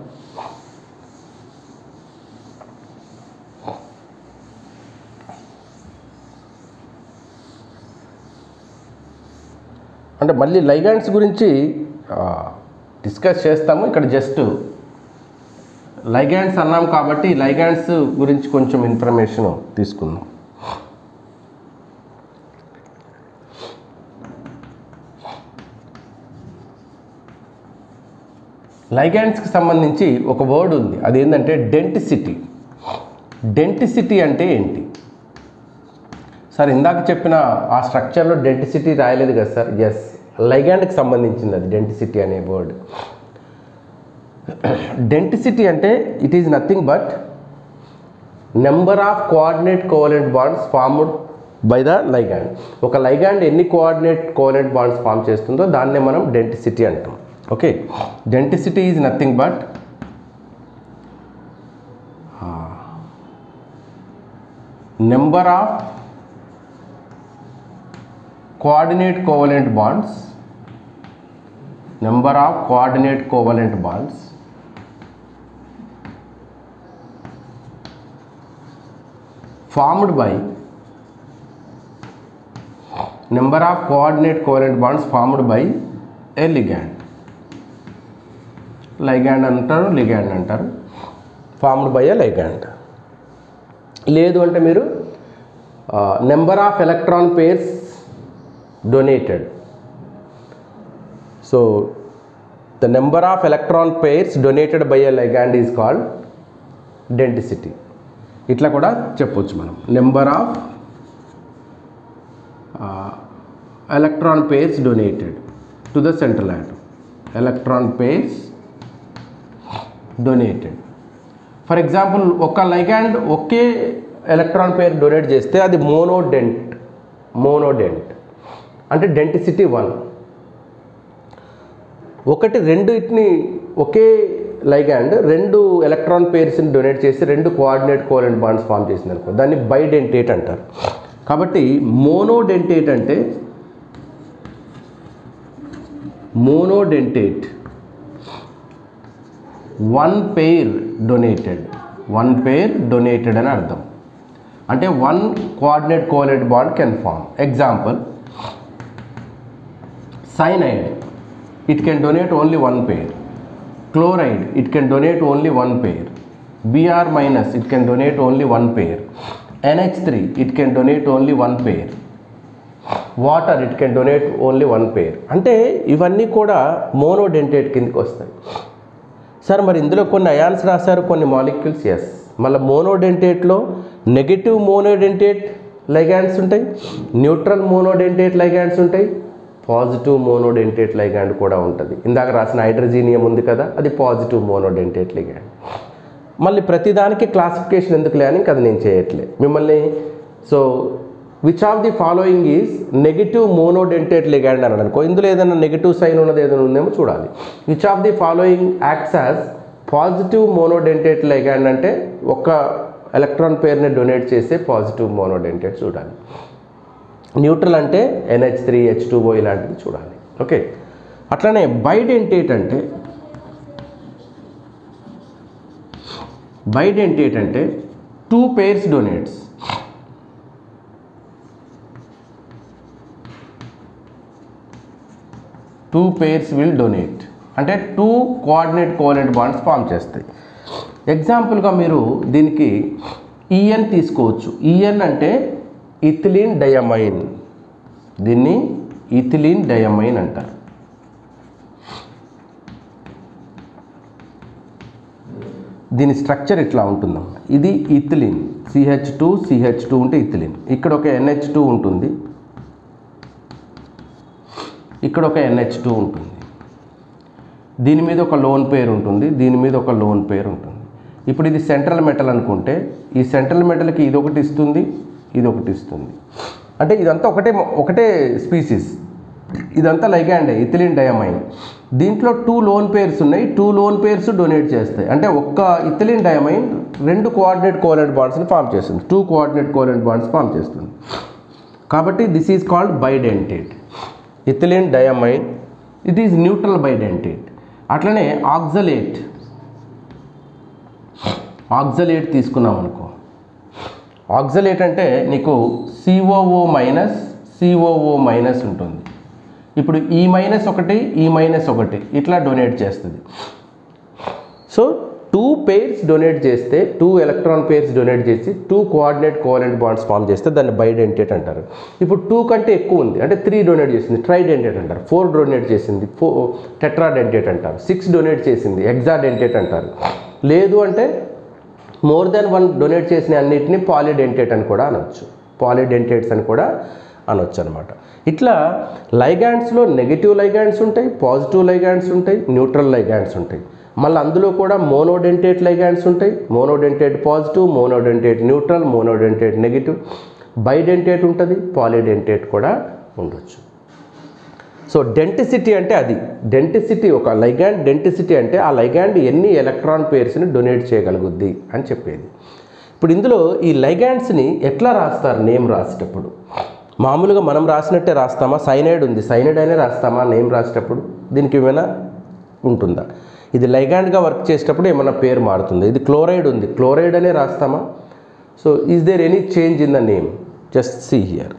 అంటే మళ్ళీ లైగాండ్స్ గురించి డిస్కస్ చేస్తాము ఇక్కడ జస్ట్ లైగాండ్స్ అన్నాం కాబట్టి లైగాండ్స్ గురించి కొంచెం ఇన్ఫర్మేషన్ తీసుకుందాం లైగాండ్స్కి సంబంధించి ఒక వర్డ్ ఉంది అది ఏంటంటే డెంటిసిటీ డెంటిసిటీ అంటే ఏంటి సార్ ఇందాక చెప్పిన ఆ స్ట్రక్చర్లో డెంటిసిటీ రాయలేదు కదా సార్ ఎస్ లైగాండ్కి సంబంధించింది అది డెంటిసిటీ అనే వర్డ్ డెంటిసిటీ అంటే it is nothing but number of coordinate covalent bonds formed by the ligand ఒక లైగాండ్ ఎన్ని కోఆర్డినేట్ కోవలెంట్ బాండ్స్ ఫామ్ చేస్తుందో దాన్నే మనం డెంటిసిటీ అంటాం okay denticity is nothing but number of coordinate covalent bonds number of coordinate covalent bonds formed by number of coordinate covalent bonds formed by a ligand ligand అంటారు ligand అంటారు formed by a ligand లేదు అంటే మీరు number of electron pairs donated so the number of electron pairs donated by a ligand is called denticity ఇట్లా కూడా చెప్పొచ్చు మనం number of electron pairs donated to the central atom electron pairs donated for example ఒక ligand ఒకే electron pair donate చేస్తే అది monodent monodent అంటే denticity one ఒకటి రెండు ఇట్ని ఒకే లైగాండ్ రెండు ఎలక్ట్రాన్ పేర్స్ని డొనేట్ చేసి రెండు కోఆర్డినేట్ కోవలెంట్ బాండ్స్ ఫామ్ చేసింది అనుకో దాన్ని బైడెంటేట్ అంటారు కాబట్టి మోనోడెంటేట్ అంటే monodentate one pair donated one pair donated అని అర్థం అంటే one coordinate covalent bond can form example cyanide it can donate only one pair chloride it can donate only one pair br minus it can donate only one pair nh3 it can donate only one pair water it can donate only one pair అంటే ఇవన్నీ కూడా monodentate కిందకి వస్తాయి sir మరి ఇందులో కొన్ని ions రాశారు కొన్ని మాలిక్యూల్స్ ఎస్ మళ్ళీ మోనోడెంటేట్లో నెగటివ్ మోనోడెంటేట్ లైగాండ్స్ ఉంటాయి న్యూట్రల్ మోనోడెంటేట్ లైగాండ్స్ ఉంటాయి పాజిటివ్ మోనోడెంటేట్ లైగాండ్ కూడా ఉంటుంది ఇందాక రాసిన హైడ్రోజీనియం ఉంది కదా అది పాజిటివ్ మోనోడెంటేట్ లైగాండ్ మళ్ళీ ప్రతిదానికి క్లాసిఫికేషన్ ఎందుకులే అని ఇంకా అది నేను చేయట్లే మిమ్మల్ని so which of the following is negative monodentate ligand అని అనుకో ఇందులో ఏదైనా నెగిటివ్ సైన్ ఉన్నది ఏదైనా ఉందేమో చూడాలి which of the following acts as positive monodentate ligand అంటే ఒక ఎలక్ట్రాన్ పేరుని డొనేట్ చేసే పాజిటివ్ మోనోడెంటేట్ చూడాలి న్యూట్రల్ అంటే NH three H two O ఇలాంటివి చూడాలి ఓకే అట్లనే బైడెంటేట్ అంటే బైడెంటేట్ అంటే two pairs donates two pairs will donate అంటే two coordinate coordinate bonds form చేస్తాయి ఎగ్జాంపుల్గా మీరు దీనికి ఈఎన్ తీసుకోవచ్చు ఈఎన్ అంటే ఇథిలిన్ డయమైన్ దీన్ని ఇథిలిన్ డయమైన్ అంటారు దీని స్ట్రక్చర్ ఇట్లా ఉంటుందమ్మా ఇది ethylene CH two CH two ఉంటే ఇథిలిన్ ఇక్కడ ఒక ఎన్హెచ్ టూ ఉంటుంది ఇక్కడ ఒక ఎన్హెచ్ టూ ఉంటుంది దీని మీద ఒక లోన్ పేరు ఉంటుంది దీని మీద ఒక లోన్ పేరు ఉంటుంది ఇప్పుడు ఇది సెంట్రల్ మెటల్ అనుకుంటే ఈ సెంట్రల్ మెటల్కి ఇది ఒకటి ఇస్తుంది ఇది ఒకటి ఇస్తుంది అంటే ఇదంతా ఒకటే ఒకటే స్పీసీస్ ఇదంతా లైగాండే ఇథిలిన్ డయమైన్ దీంట్లో టూ లోన్ పేర్స్ ఉన్నాయి టూ లోన్ పేర్స్ డొనేట్ చేస్తాయి అంటే ఒక్క ఇథిలిన్ డయమైన్ రెండు కోఆర్డినేట్ కోవలెంట్ బాండ్స్ని ఫామ్ చేస్తుంది two coordinate covalent bonds form చేస్తుంది కాబట్టి this is called bidentate ethylenediamine it is neutral bidentate అట్లనే ఆక్సలేట్ ఆక్సలేట్ తీసుకున్నాం అనుకో ఆక్సలేట్ అంటే నీకు సిఓఓ మైనస్ సిఓఓ మైనస్ ఉంటుంది ఇప్పుడు ఈ మైనస్ ఒకటి ఈ మైనస్ ఒకటి ఇట్లా డొనేట్ చేస్తుంది సో టూ పేర్స్ డొనేట్ చేస్తే టూ ఎలక్ట్రాన్ పేర్స్ డొనేట్ చేసి two coordinate covalent bonds form చేస్తే దాన్ని బైడెంటేట్ అంటారు ఇప్పుడు టూ కంటే ఎక్కువ ఉంది అంటే త్రీ డొనేట్ చేసింది ట్రైడెంటేట్ అంటారు ఫోర్ డొనేట్ చేసింది ఫో టెట్రాడెంటేట్ అంటారు సిక్స్ డొనేట్ చేసింది ఎగ్జాడెంటేట్ అంటారు లేదు అంటే మోర్ దెన్ వన్ డొనేట్ చేసిన అన్నిటిని పాలిడెంటేట్ అని కూడా అనొచ్చు పాలిడెంటేట్స్ అని కూడా అనొచ్చు అనమాట ఇట్లా లైగాండ్స్లో నెగిటివ్ లైగాండ్స్ ఉంటాయి పాజిటివ్ లైగాండ్స్ ఉంటాయి న్యూట్రల్ లైగాండ్స్ ఉంటాయి మళ్ళీ అందులో కూడా మోనోడెంటేట్ లైగాండ్స్ ఉంటాయి monodentate positive monodentate neutral monodentate negative bidentate ఉంటుంది పాలిడెంటేట్ కూడా ఉండొచ్చు సో డెంటిసిటీ అంటే అది డెంటిసిటీ ఒక లైగాండ్ డెంటిసిటీ అంటే ఆ లైగాండ్ ఎన్ని ఎలక్ట్రాన్ పేర్స్ని డొనేట్ చేయగలుగుద్ది అని చెప్పేది ఇప్పుడు ఇందులో ఈ లైగాండ్స్ని ఎట్లా రాస్తారు నేమ్ రాసేటప్పుడు మామూలుగా మనం రాసినట్టే రాస్తామా సైనైడ్ ఉంది సైనైడ్ అనే రాస్తామా నేమ్ రాసేటప్పుడు దీనికి ఏమైనా ఉంటుందా ఇది లైగాండ్గా వర్క్ చేసేటప్పుడు ఏమైనా పేరు మారుతుంది ఇది క్లోరైడ్ ఉంది క్లోరైడ్ అనే రాస్తామా so is there any change in the name just see here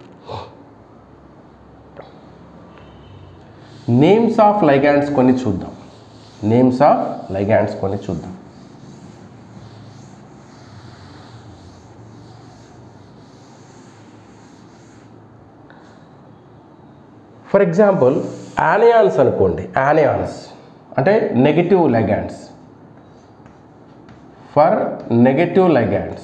names of ligands కొన్ని చూద్దాం నేమ్స్ ఆఫ్ లైగాండ్స్ కొన్ని చూద్దాం ఫర్ ఎగ్జాంపుల్ యానియాన్స్ అనుకోండి యానియాన్స్ అంటే negative ligands for negative ligands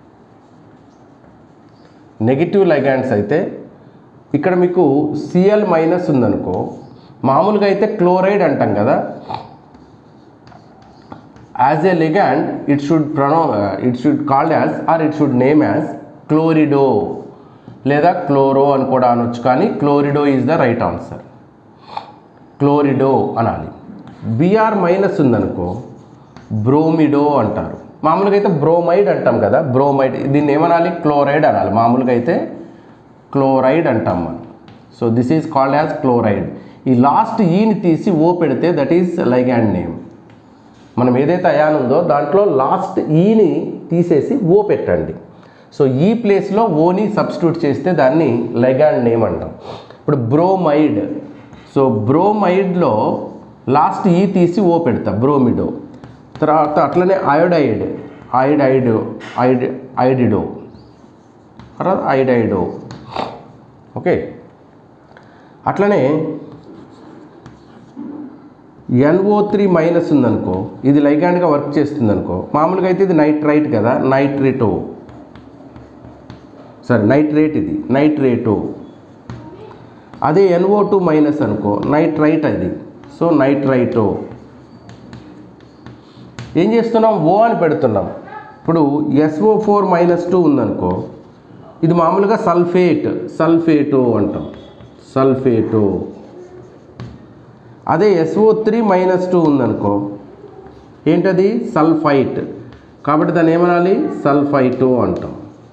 negative ligands అయితే ఇక్కడ మీకు సిఎల్ మైనస్ ఉందనుకో మామూలుగా అయితే క్లోరైడ్ అంటాం కదా as a ligand it should ప్రొనౌ it should called as or it should name as chlorido లేదా క్లోరో అని కూడా అనొచ్చు కానీ chlorido is the right answer chlorido అనాలి బిఆర్ మైనస్ ఉందనుకో బ్రోమిడో అంటారు మామూలుగా అయితే బ్రోమైడ్ అంటాం కదా బ్రోమైడ్ దీన్ని ఏమనాలి క్లోరైడ్ అనాలి మామూలుగా అయితే క్లోరైడ్ అంటాం మనం so this is called as chloride ఈ లాస్ట్ ఈని తీసి ఓ పెడితే దట్ ఈస్ లైగాండ్ నేమ్ మనం ఏదైతే అయాన్ ఉందో దాంట్లో లాస్ట్ ఈని తీసేసి ఓ పెట్టండి సో ఈ ప్లేస్లో ఓని సబ్స్టిట్యూట్ చేస్తే దాన్ని లెగాండ్ నేమ్ అంటాం ఇప్పుడు బ్రోమైడ్ సో బ్రోమైడ్లో లాస్ట్ ఈ తీసి ఓ పెడతా బ్రోమిడో తర్వాత అట్లనే అయోడైడ్ ఐడైడ్ ఐడ్ ఐడిడో తర్వాత ఐడైడో ఓకే అట్లనే ఎన్ఓ త్రీ మైనస్ ఉందనుకో ఇది లైగాండ్గా వర్క్ చేస్తుంది అనుకో మామూలుగా అయితే ఇది నైట్రైట్ కదా నైట్రేటో సరే నైట్రేట్ ఇది నైట్రేటో అదే ఎన్ఓ టూ మైనస్ అనుకో నైట్రైట్ అది సో నైట్రైటో ఏం చేస్తున్నాం ఓ అని పెడుతున్నాం ఇప్పుడు ఎస్ఓ ఫోర్ మైనస్ టూ ఉందనుకో ఇది మామూలుగా సల్ఫేట్ సల్ఫేటో అంటాం సల్ఫేటో అదే ఎస్ఓ త్రీ మైనస్ టూ ఉందనుకో ఏంటది సల్ఫైట్ కాబట్టి దాన్ని ఏమనాలి సల్ఫైటో అంటాం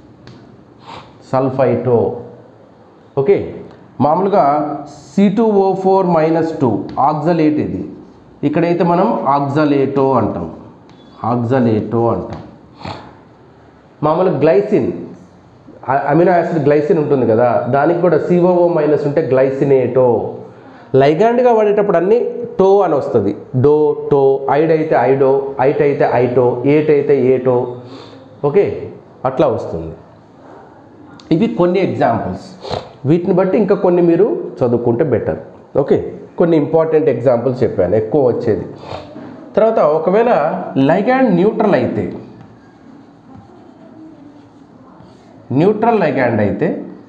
సల్ఫైటో ఓకే మామూలుగా C two O four minus two oxalate ఇది ఇక్కడైతే మనం ఆక్జలేటో అంటాం ఆక్జలేటో అంటాం మామూలుగా గ్లైసిన్ అమినో యాసిడ్ గ్లైసిన్ ఉంటుంది కదా దానికి కూడా సిఓఓ మైనస్ ఉంటే గ్లైసినేటో లైగాండ్గా వాడేటప్పుడు అన్నీ టో అని వస్తుంది డో టో ఐడ్ అయితే ఐడో ఐట్ అయితే ఐటో ఏట్ అయితే ఏటో ఓకే అట్లా వస్తుంది ఇవి కొన్ని ఎగ్జాంపుల్స్ వీటిని బట్టి ఇంకా కొన్ని మీరు చదువుకుంటే బెటర్ ఓకే కొన్ని ఇంపార్టెంట్ ఎగ్జాంపుల్స్ చెప్పాను ఎక్కువ వచ్చేది తర్వాత ఒకవేళ లైగాండ్ న్యూట్రల్ అయితే న్యూట్రల్ లైగాండ్ అయితే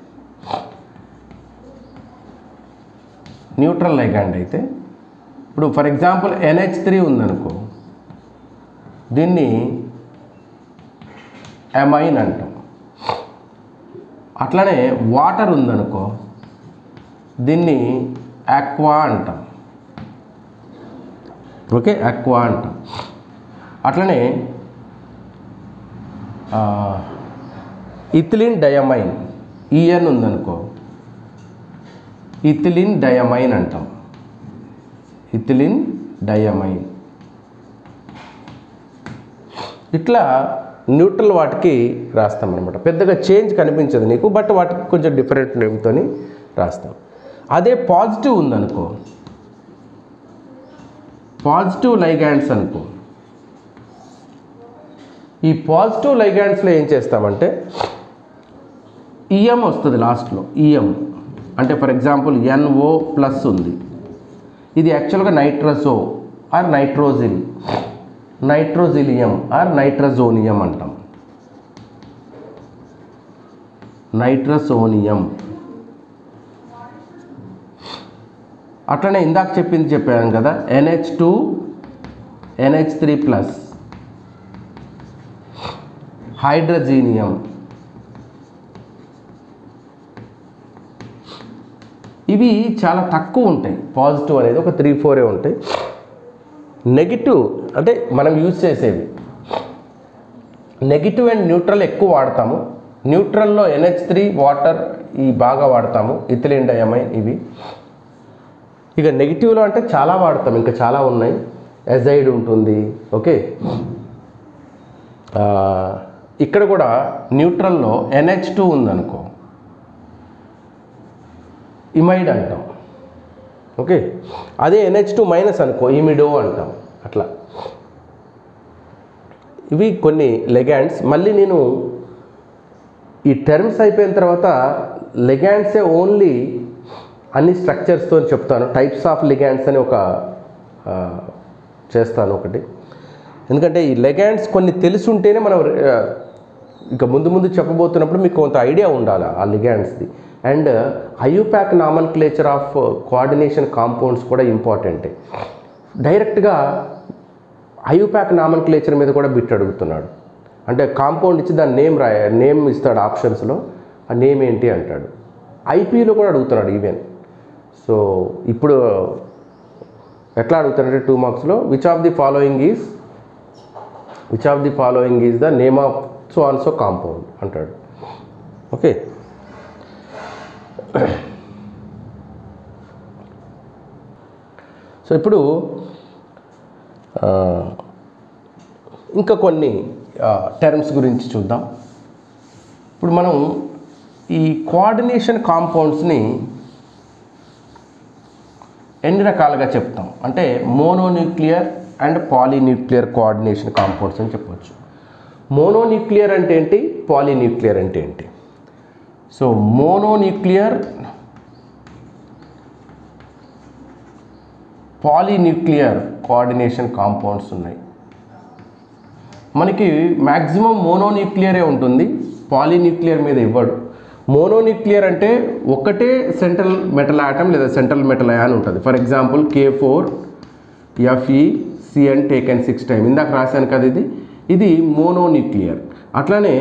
న్యూట్రల్ లైగాండ్ అయితే ఇప్పుడు ఫర్ ఎగ్జాంపుల్ ఎన్హెచ్ త్రీ ఉందనుకో దీన్ని ఎమైన్ అంటాం అట్లనే వాటర్ ఉందనుకో దీన్ని అక్వా అంటాం ఓకే అక్వా అంటాం అట్లనే ఇథిలిన్ డయమైన్ ఈఎన్ ఉందనుకో ఇథిలిన్ డయమైన్ అంటాం ఇథిలిన్ డయమైన్ ఇట్లా న్యూట్రల్ వాటికి రాస్తాం అనమాట పెద్దగా చేంజ్ కనిపించదు నీకు బట్ వాటికి కొంచెం డిఫరెంట్ నేమ్తో రాస్తాం అదే పాజిటివ్ ఉందనుకో పాజిటివ్ లైగాండ్స్ అనుకో ఈ పాజిటివ్ లైగాండ్స్లో ఏం చేస్తామంటే ఈఎం వస్తుంది లాస్ట్లో ఈఎం అంటే ఫర్ ఎగ్జాంపుల్ ఎన్ఓ ప్లస్ ఉంది ఇది యాక్చువల్గా నైట్రజో ఆర్ నైట్రోజిల్ నైట్రోజిలియం ఆర్ నైట్రజోనియం అంటాం నైట్రసోనియం అట్లనే ఇందాక చెప్పింది చెప్పాను కదా NH two NH three plus hydrazinium ఇవి చాలా తక్కువ ఉంటాయి పాజిటివ్ అనేది ఒక త్రీ ఫోరే ఉంటాయి నెగిటివ్ అంటే మనం యూజ్ చేసేవి నెగిటివ్ అండ్ న్యూట్రల్ ఎక్కువ వాడతాము న్యూట్రల్లో ఎన్హెచ్ త్రీ వాటర్ ఈ బాగా వాడతాము ఇథిలిన్ డయమైన్ ఇవి ఇక నెగిటివ్లో అంటే చాలా వాడతాం ఇంకా చాలా ఉన్నాయి ఎజైడ్ ఉంటుంది ఓకే ఆ, ఇక్కడ కూడా న్యూట్రల్లో ఎన్హెచ్ టూ ఉందనుకో ఇమైడ్ అంటాం ఓకే అదే ఎన్హెచ్ టూ మైనస్ అనుకో ఇమిడో అంటాం అట్లా ఇవి కొన్ని లెగాండ్స్ మళ్ళీ నేను ఈ టర్మ్స్ అయిపోయిన తర్వాత లెగాండ్సే ఓన్లీ అన్ని స్ట్రక్చర్స్తో చెప్తాను టైప్స్ ఆఫ్ లెగాండ్స్ అని ఒక ఆ, చేస్తాను ఒకటి ఎందుకంటే ఈ లెగాండ్స్ కొన్ని తెలిసి ఉంటేనే మనం ఆ, ఇక ముందు ముందు చెప్పబోతున్నప్పుడు మీకు కొంత ఐడియా ఉండాలి ఆ లిగాండ్స్ది and IUPAC nomenclature of coordination compounds కూడా ఇంపార్టెంటే డైరెక్ట్గా ఐయూప్యాక్ నామన్ క్లేచర్ మీద కూడా బిట్ అడుగుతున్నాడు అంటే కాంపౌండ్ ఇచ్చి దాని నేమ్ రాయ నేమ్ ఇస్తాడు ఆప్షన్స్లో ఆ నేమ్ ఏంటి అంటాడు ఐపీలో కూడా అడుగుతున్నాడు ఈవెన్ సో ఇప్పుడు ఎట్లా అడుగుతాడంటే టూ మార్క్స్లో which of the following is which of the following is the name of so on so compound అంటాడు ఓకే సో ఇప్పుడు ఆ, ఇంకా కొన్ని టర్మ్స్ గురించి చూద్దాం ఇప్పుడు మనం ఈ కోఆర్డినేషన్ కాంపౌండ్స్ని ఎన్ని రకాలుగా చెప్తాం అంటే mononuclear and polynuclear coordination compounds అని చెప్పొచ్చు మోనోన్యూక్లియర్ అంటే ఏంటి పాలీన్యూక్లియర్ అంటే ఏంటి so mononuclear polynuclear coordination compounds ఉన్నాయి మనకి మ్యాక్సిమం మోనోన్యూక్లియరే ఉంటుంది పాలీన్యూక్లియర్ మీద ఇవ్వడు మోనోన్యూక్లియర్ అంటే ఒకటే సెంట్రల్ మెటల్ ఆటం లేదా సెంట్రల్ మెటల్ అయాన్ ఉంటుంది for example K four FE CN taken six time ఇందాక రాశాను కదా ఇది ఇది మోనోన్యూక్లియర్ అట్లానే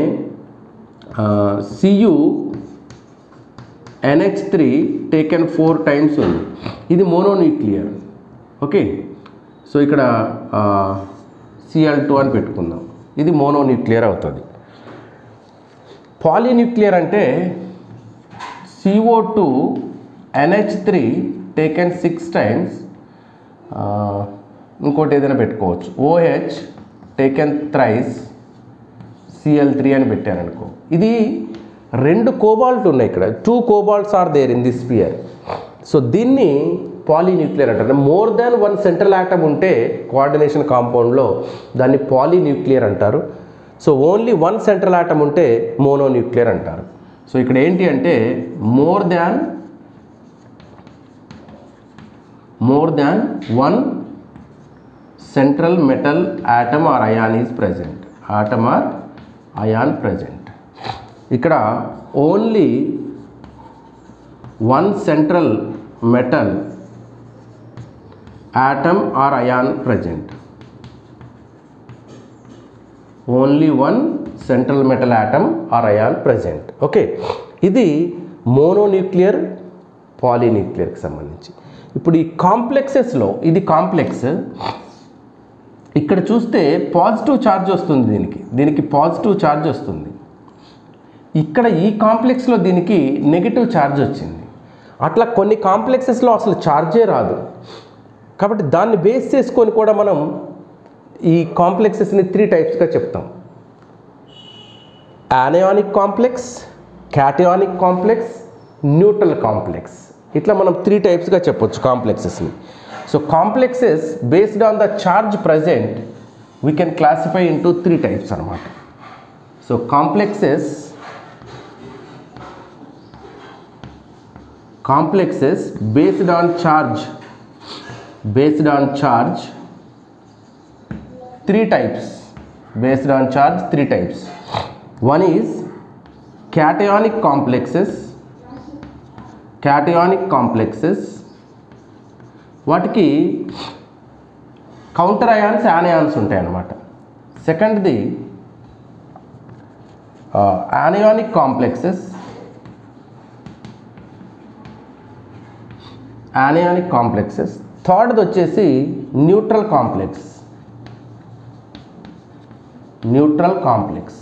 CU NH three taken four times ఉంది ఇది మోనోన్యూక్లియర్ ఓకే సో ఇక్కడ సిఎల్ టూ అని పెట్టుకుందాం ఇది మోనోన్యూక్లియర్ అవుతుంది పాలీన్యూక్లియర్ అంటే CO two NH three taken six times ఇంకోటి ఏదైనా పెట్టుకోవచ్చు OH taken thrice CL three అని పెట్టారనుకో ఇది రెండు కోబాల్ట్ ఉన్నాయి ఇక్కడ two cobalts are there in this sphere so దీన్ని పాలీన్యూక్లియర్ అంటారు more than one central atom ఉంటే కోఆర్డినేషన్ కాంపౌండ్లో దాన్ని పాలీన్యూక్లియర్ అంటారు so only one central atom ఉంటే మోనోన్యూక్లియర్ అంటారు సో ఇక్కడ ఏంటి అంటే more than more than one central metal atom or ion is present atom or ion present ఇక్కడ only one central metal atom or ion present only one central metal atom or ion present okay ఇది mononuclear పాలీన్యూక్లియర్కి సంబంధించి ఇప్పుడు ఈ కాంప్లెక్సెస్లో ఇది complex ఇక్కడ చూస్తే positive charge వస్తుంది దీనికి దీనికి పాజిటివ్ ఛార్జ్ వస్తుంది ఇక్కడ ఈ కాంప్లెక్స్లో దీనికి నెగిటివ్ ఛార్జ్ వచ్చింది అట్లా కొన్ని కాంప్లెక్సెస్లో అసలు ఛార్జే రాదు కాబట్టి దాన్ని బేస్ చేసుకొని కూడా మనం ఈ కాంప్లెక్సెస్ని త్రీ టైప్స్గా చెప్తాం anionic complex cationic complex neutral complex ఇట్లా మనం త్రీ టైప్స్గా చెప్పొచ్చు కాంప్లెక్సెస్ని so complexes based on the charge present we can classify into three types అనమాట so complexes complexes based on charge based on charge three types based on charge three types one is cationic complexes cationic complexes వాటికి counter ions anions ఉంటాయి అన్నమాట సెకండ్ది anionic complexes anionic complexes థర్డ్ది వచ్చేసి neutral complex neutral complex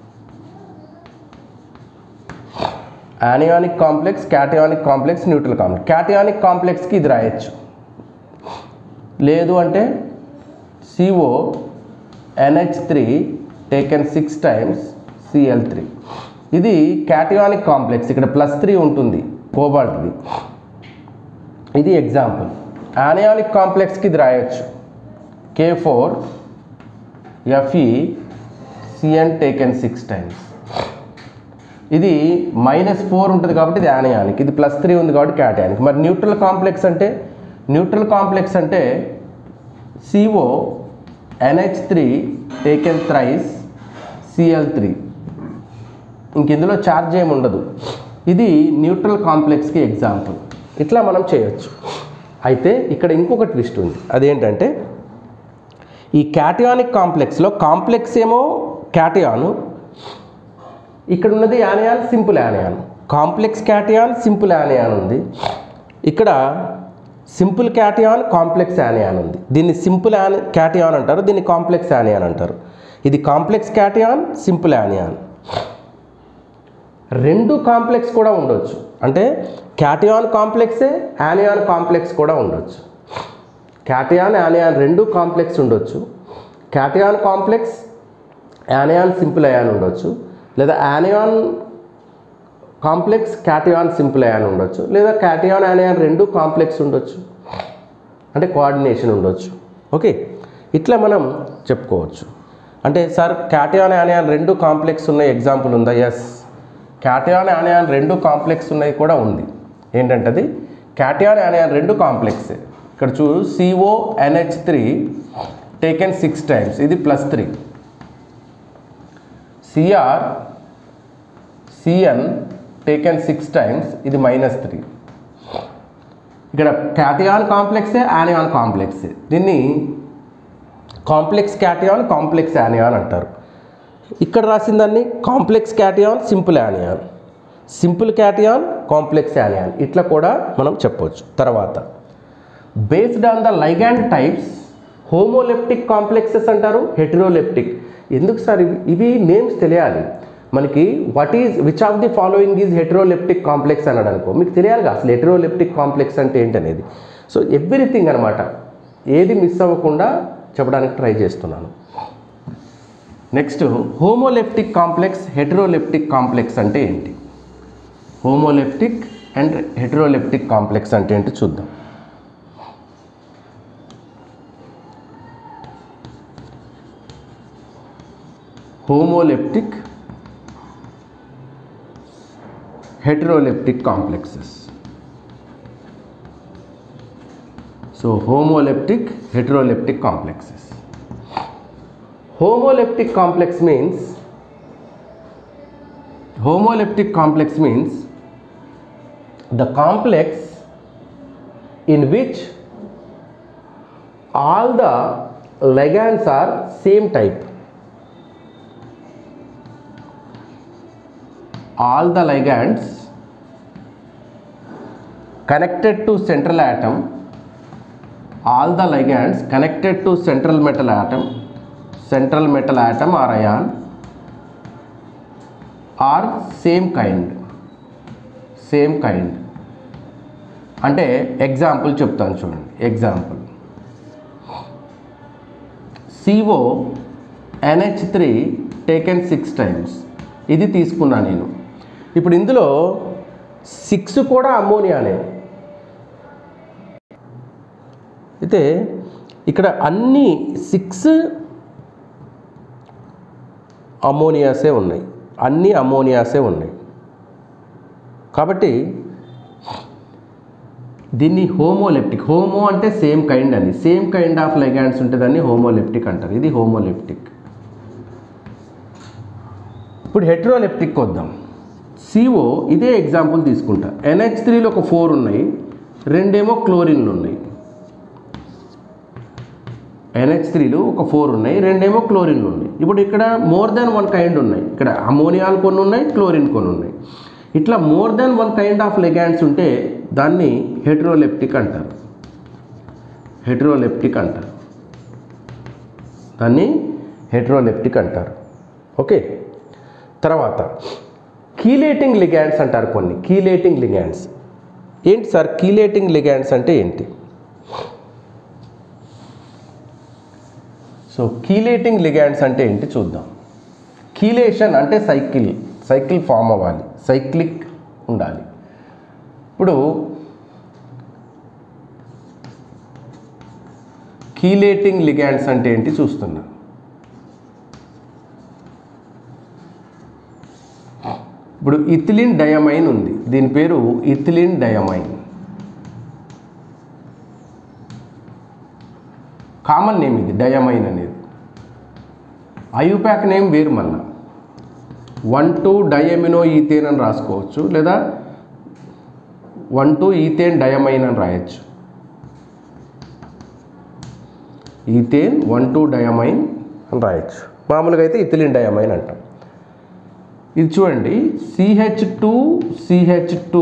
anionic complex cationic complex neutral complex cationic కాంప్లెక్స్కి ఇది రాయొచ్చు లేదు అంటే CO NH three taken six times CL three ఇది క్యాటియానిక్ కాంప్లెక్స్ ఇక్కడ ప్లస్ త్రీ ఉంటుంది కోబాల్ట్ది ఇది ఎగ్జాంపుల్ యానియానిక్ కాంప్లెక్స్కి ఇది రాయొచ్చు K four FE CN taken six times ఇది మైనస్ ఫోర్ ఉంటుంది కాబట్టి ఇది యానియానిక్ ఇది ప్లస్ త్రీ ఉంది కాబట్టి క్యాటియానిక్ మరి న్యూట్రల్ కాంప్లెక్స్ అంటే న్యూట్రల్ కాంప్లెక్స్ అంటే CO NH three taken thrice CL three ఇంక ఇందులో ఛార్జ్ ఏమి ఉండదు ఇది న్యూట్రల్ కాంప్లెక్స్కి ఎగ్జాంపుల్ ఇట్లా మనం చేయొచ్చు అయితే ఇక్కడ ఇంకొక ట్విస్ట్ ఉంది అదేంటంటే ఈ క్యాటియానిక్ కాంప్లెక్స్లో కాంప్లెక్స్ ఏమో క్యాటియాను ఇక్కడ ఉన్నది anion simple anion complex cation simple anion ఉంది ఇక్కడ సింపుల్ క్యాటియాన్ కాంప్లెక్స్ యానియాన్ ఉంది దీన్ని సింపుల్ యాని క్యాటియాన్ అంటారు దీన్ని కాంప్లెక్స్ యానియాన్ అంటారు ఇది కాంప్లెక్స్ క్యాటియాన్ సింపుల్ యానియాన్ రెండు కాంప్లెక్స్ కూడా ఉండొచ్చు అంటే క్యాటియాన్ కాంప్లెక్సే యానియాన్ కాంప్లెక్స్ కూడా ఉండొచ్చు క్యాటియాన్ యానియాన్ రెండు కాంప్లెక్స్ ఉండొచ్చు cation complex anion simple ion ఉండొచ్చు లేదా anion complex cation simple ion ఉండొచ్చు లేదా క్యాటియాన్ యానియాన్ రెండు కాంప్లెక్స్ ఉండొచ్చు అంటే కోఆర్డినేషన్ ఉండొచ్చు ఓకే ఇట్లా మనం చెప్పుకోవచ్చు అంటే సార్ క్యాటియాన్ యానియాన్ రెండు కాంప్లెక్స్ ఉన్న ఎగ్జాంపుల్ ఉందా ఎస్ క్యాటియాన్ యానియాన్ రెండు కాంప్లెక్స్ ఉన్నాయి కూడా ఉంది ఏంటంటే అది క్యాటియాన్ యానియాన్ రెండు కాంప్లెక్సే ఇక్కడ చూ CO NH three taken six times ఇది plus three CR CN taken six times ఇది మైనస్ త్రీ ఇక్కడ క్యాటియాన్ కాంప్లెక్సే యానియాన్ కాంప్లెక్సే దీన్ని కాంప్లెక్స్ క్యాటియాన్ కాంప్లెక్స్ యానియాన్ అంటారు ఇక్కడ రాసిన దాన్ని complex cation simple anion simple cation complex anion ఇట్లా కూడా మనం చెప్పవచ్చు తర్వాత based on the ligand types homoleptic complexes అంటారు హెటిరోలెప్టిక్ ఎందుకు సార్ ఇవి ఇవి నేమ్స్ తెలియాలి మనకి what is which of the following is heteroleptic complex అన్నాడు అనుకో మీకు తెలియాలిగా అసలు హెటిరోలెప్టిక్ కాంప్లెక్స్ అంటే ఏంటనేది సో ఎవ్రీథింగ్ అనమాట ఏది మిస్ అవ్వకుండా చెప్పడానికి ట్రై చేస్తున్నాను next homoleptic complex heteroleptic complex అంటే ఏంటి హోమోలెప్టిక్ అండ్ హెటరోలెప్టిక్ కాంప్లెక్స్ అంటే ఏంటి చూద్దాం homoleptic heteroleptic complexes. So, homoleptic, heteroleptic complexes. Homoleptic complex means homoleptic complex means the complex in which all the ligands are same type. all the ligands connected to central atom all the ligands connected to central metal atom central metal atom or ion are same kind same kind అంటే example చెప్తాను చూడండి example CO NH three taken six times ఇది తీసుకున్నా నేను ఇప్పుడు ఇందులో six కూడా అమ్మోనియానే అయితే ఇక్కడ అన్ని సిక్స్ అమ్మోనియాసే ఉన్నాయి అన్ని అమ్మోనియాసే ఉన్నాయి కాబట్టి దీన్ని హోమోలెప్టిక్ హోమో అంటే సేమ్ కైండ్ అని సేమ్ కైండ్ ఆఫ్ లెగాండ్స్ ఉంటే దాన్ని హోమోలెప్టిక్ అంటారు ఇది హోమోలెప్టిక్ ఇప్పుడు హెట్రోలెప్టిక్ వద్దాం సిఓ ఇదే ఎగ్జాంపుల్ తీసుకుంటా ఎన్హెచ్ త్రీలో ఒక ఫోర్ ఉన్నాయి రెండేమో క్లోరిన్లు ఉన్నాయి ఎన్హెచ్ త్రీలు ఒక ఫోర్ ఉన్నాయి రెండేమో క్లోరిన్లు ఉన్నాయి ఇప్పుడు ఇక్కడ మోర్ దాన్ వన్ కైండ్ ఉన్నాయి ఇక్కడ అమోనియాలు కొన్ని ఉన్నాయి క్లోరిన్ కొన్ని ఉన్నాయి ఇట్లా more than one kind of ligands ఉంటే దాన్ని హెట్రోలెప్టిక్ అంటారు హెట్రోలెప్టిక్ అంటారు దాన్ని హెట్రోలెప్టిక్ అంటారు ఓకే తర్వాత కీలేటింగ్ లిగాండ్స్ అంటారు కొన్ని కీలేటింగ్ లిగాండ్స్ ఏంటి సార్ కీలేటింగ్ లిగాండ్స్ అంటే ఏంటి సో కీలేటింగ్ లిగాండ్స్ అంటే ఏంటి చూద్దాం కీలేషన్ అంటే సైకిల్ సైకిల్ ఫామ్ అవ్వాలి సైక్లిక్ ఉండాలి ఇప్పుడు కీలేటింగ్ లిగాండ్స్ అంటే ఏంటి చూస్తున్నా ఇప్పుడు ఇథిలిన్ డయమైన్ ఉంది దీని పేరు ఇథిలిన్ డయమైన్ కామన్ నేమ్ ఇది డయమైన్ అనేది ఐయుప్యాక్ నేమ్ వేరు మళ్ళా వన్ టూ డయమినో ఈథేన్ అని రాసుకోవచ్చు లేదా వన్ టూ ఈథేన్ డయమైన్ అని రాయొచ్చు ఈథేన్ వన్ టూ డయమైన్ అని రాయొచ్చు మామూలుగా అయితే ఇథిలిన్ డయమైన్ అంటాం ఇది చూడండి CH two CH two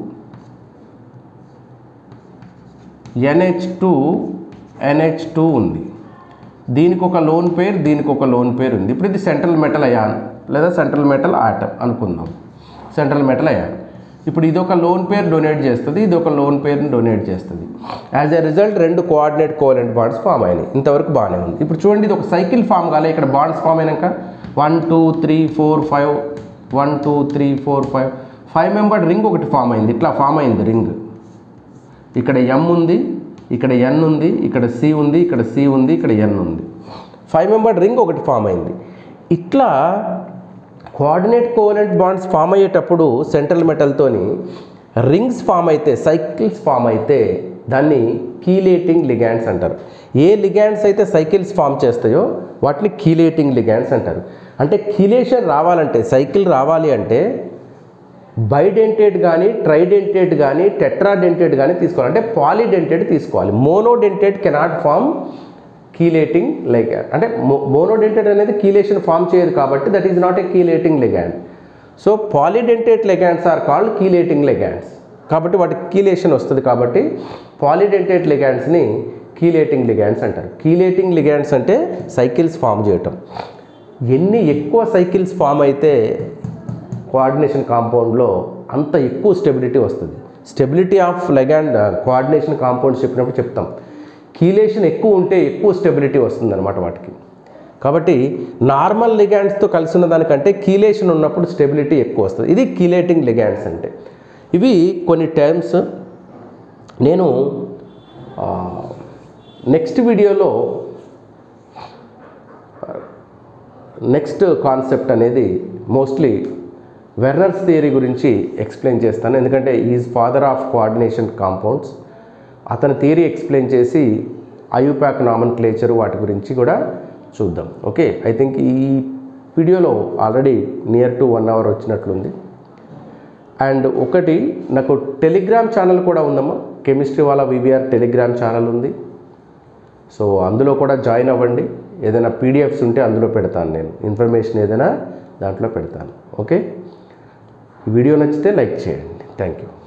NH two NH two ఉంది దీనికి ఒక లోన్ పేరు దీనికి ఒక లోన్ పేరు ఉంది ఇప్పుడు ఇది సెంట్రల్ మెటల్ అయాన్ లేదా సెంట్రల్ మెటల్ ఆటం అనుకుందాం సెంట్రల్ మెటల్ అయాన్ ఇప్పుడు ఇది ఒక లోన్ పేరు డొనేట్ చేస్తుంది ఇది ఒక లోన్ పేరుని డొనేట్ చేస్తుంది యాజ్ ఎ రిజల్ట్ రెండు కోఆర్డినేట్ కోవలెంట్ బాండ్స్ ఫామ్ అయినాయి ఇంతవరకు బాగానే ఉంది ఇప్పుడు చూడండి ఇది ఒక సైకిల్ ఫామ్ కాలే ఇక్కడ బాండ్స్ ఫామ్ అయినాక one two three four five one two three four five five member ring ఒకటి ఫామ్ అయింది ఇట్లా ఫామ్ అయింది రింగ్ ఇక్కడ ఎం ఉంది ఇక్కడ ఎన్ ఉంది ఇక్కడ సి ఉంది ఇక్కడ సి ఉంది ఇక్కడ ఎన్ ఉంది ఫైవ్ మెంబర్ రింగ్ ఒకటి ఫామ్ అయింది ఇట్లా కోఆర్డినేట్ కోవలెంట్ బాండ్స్ ఫామ్ అయ్యేటప్పుడు సెంట్రల్ మెటల్తోని రింగ్స్ ఫామ్ అయితే సైకిల్స్ ఫామ్ అయితే దాన్ని కీలేటింగ్ లిగాండ్స్ అంటారు ఏ లిగాండ్స్ అయితే సైకిల్స్ ఫామ్ చేస్తాయో వాటిని కీలేటింగ్ లిగాండ్స్ అంటారు అంటే కీలేషన్ రావాలంటే సైకిల్ రావాలి అంటే బైడెంటేట్ కానీ ట్రైడెంటేట్ కానీ టెట్రాడెంటేట్ కానీ తీసుకోవాలి అంటే పాలిడెంటేట్ తీసుకోవాలి monodentate cannot form chelating like అంటే మోనోడెంటేట్ అనేది కీలేషన్ ఫామ్ చేయదు కాబట్టి that is not a chelating ligand so polydentate ligands are called chelating ligands కాబట్టి వాటికి కీలేషన్ వస్తుంది కాబట్టి పాలిడెంటేట్ లెగాండ్స్ని కీలేటింగ్ లిగాండ్స్ అంటారు కీలేటింగ్ లిగాండ్స్ అంటే సైకిల్స్ ఫామ్ చేయటం ఎన్ని ఎక్కువ సైకిల్స్ ఫామ్ అయితే కోఆర్డినేషన్ కాంపౌండ్లో అంత ఎక్కువ స్టెబిలిటీ వస్తుంది stability of ligand coordination compounds చెప్పినప్పుడు చెప్తాం కీలేషన్ ఎక్కువ ఉంటే ఎక్కువ స్టెబిలిటీ వస్తుంది అనమాట వాటికి కాబట్టి నార్మల్ లిగాండ్స్తో కలిసి ఉన్న దానికంటే కీలేషన్ ఉన్నప్పుడు స్టెబిలిటీ ఎక్కువ వస్తుంది ఇది కీలేటింగ్ లిగాండ్స్ అంటే ఇవి కొన్ని టర్మ్స్ నేను నెక్స్ట్ వీడియోలో నెక్స్ట్ కాన్సెప్ట్ అనేది మోస్ట్లీ వెర్నర్స్ థియరీ గురించి ఎక్స్ప్లెయిన్ చేస్తాను ఎందుకంటే is father of coordination compounds అతని థియరీ ఎక్స్ప్లెయిన్ చేసి ఐయుప్యాక్ నామన్ క్లేచర్ వాటి గురించి కూడా చూద్దాం ఓకే ఐ థింక్ ఈ వీడియోలో already near to one hour వచ్చినట్లుంది అండ్ ఒకటి నాకు టెలిగ్రామ్ ఛానల్ కూడా ఉందమ్మా కెమిస్ట్రీ వాళ్ళ వివిఆర్ టెలిగ్రామ్ ఛానల్ ఉంది సో అందులో కూడా జాయిన్ అవ్వండి ఏదైనా పీడిఎఫ్స్ ఉంటే అందులో పెడతాను నేను ఇన్ఫర్మేషన్ ఏదైనా దాంట్లో పెడతాను ఓకే ఈ వీడియో నచ్చితే లైక్ చేయండి థ్యాంక్ యూ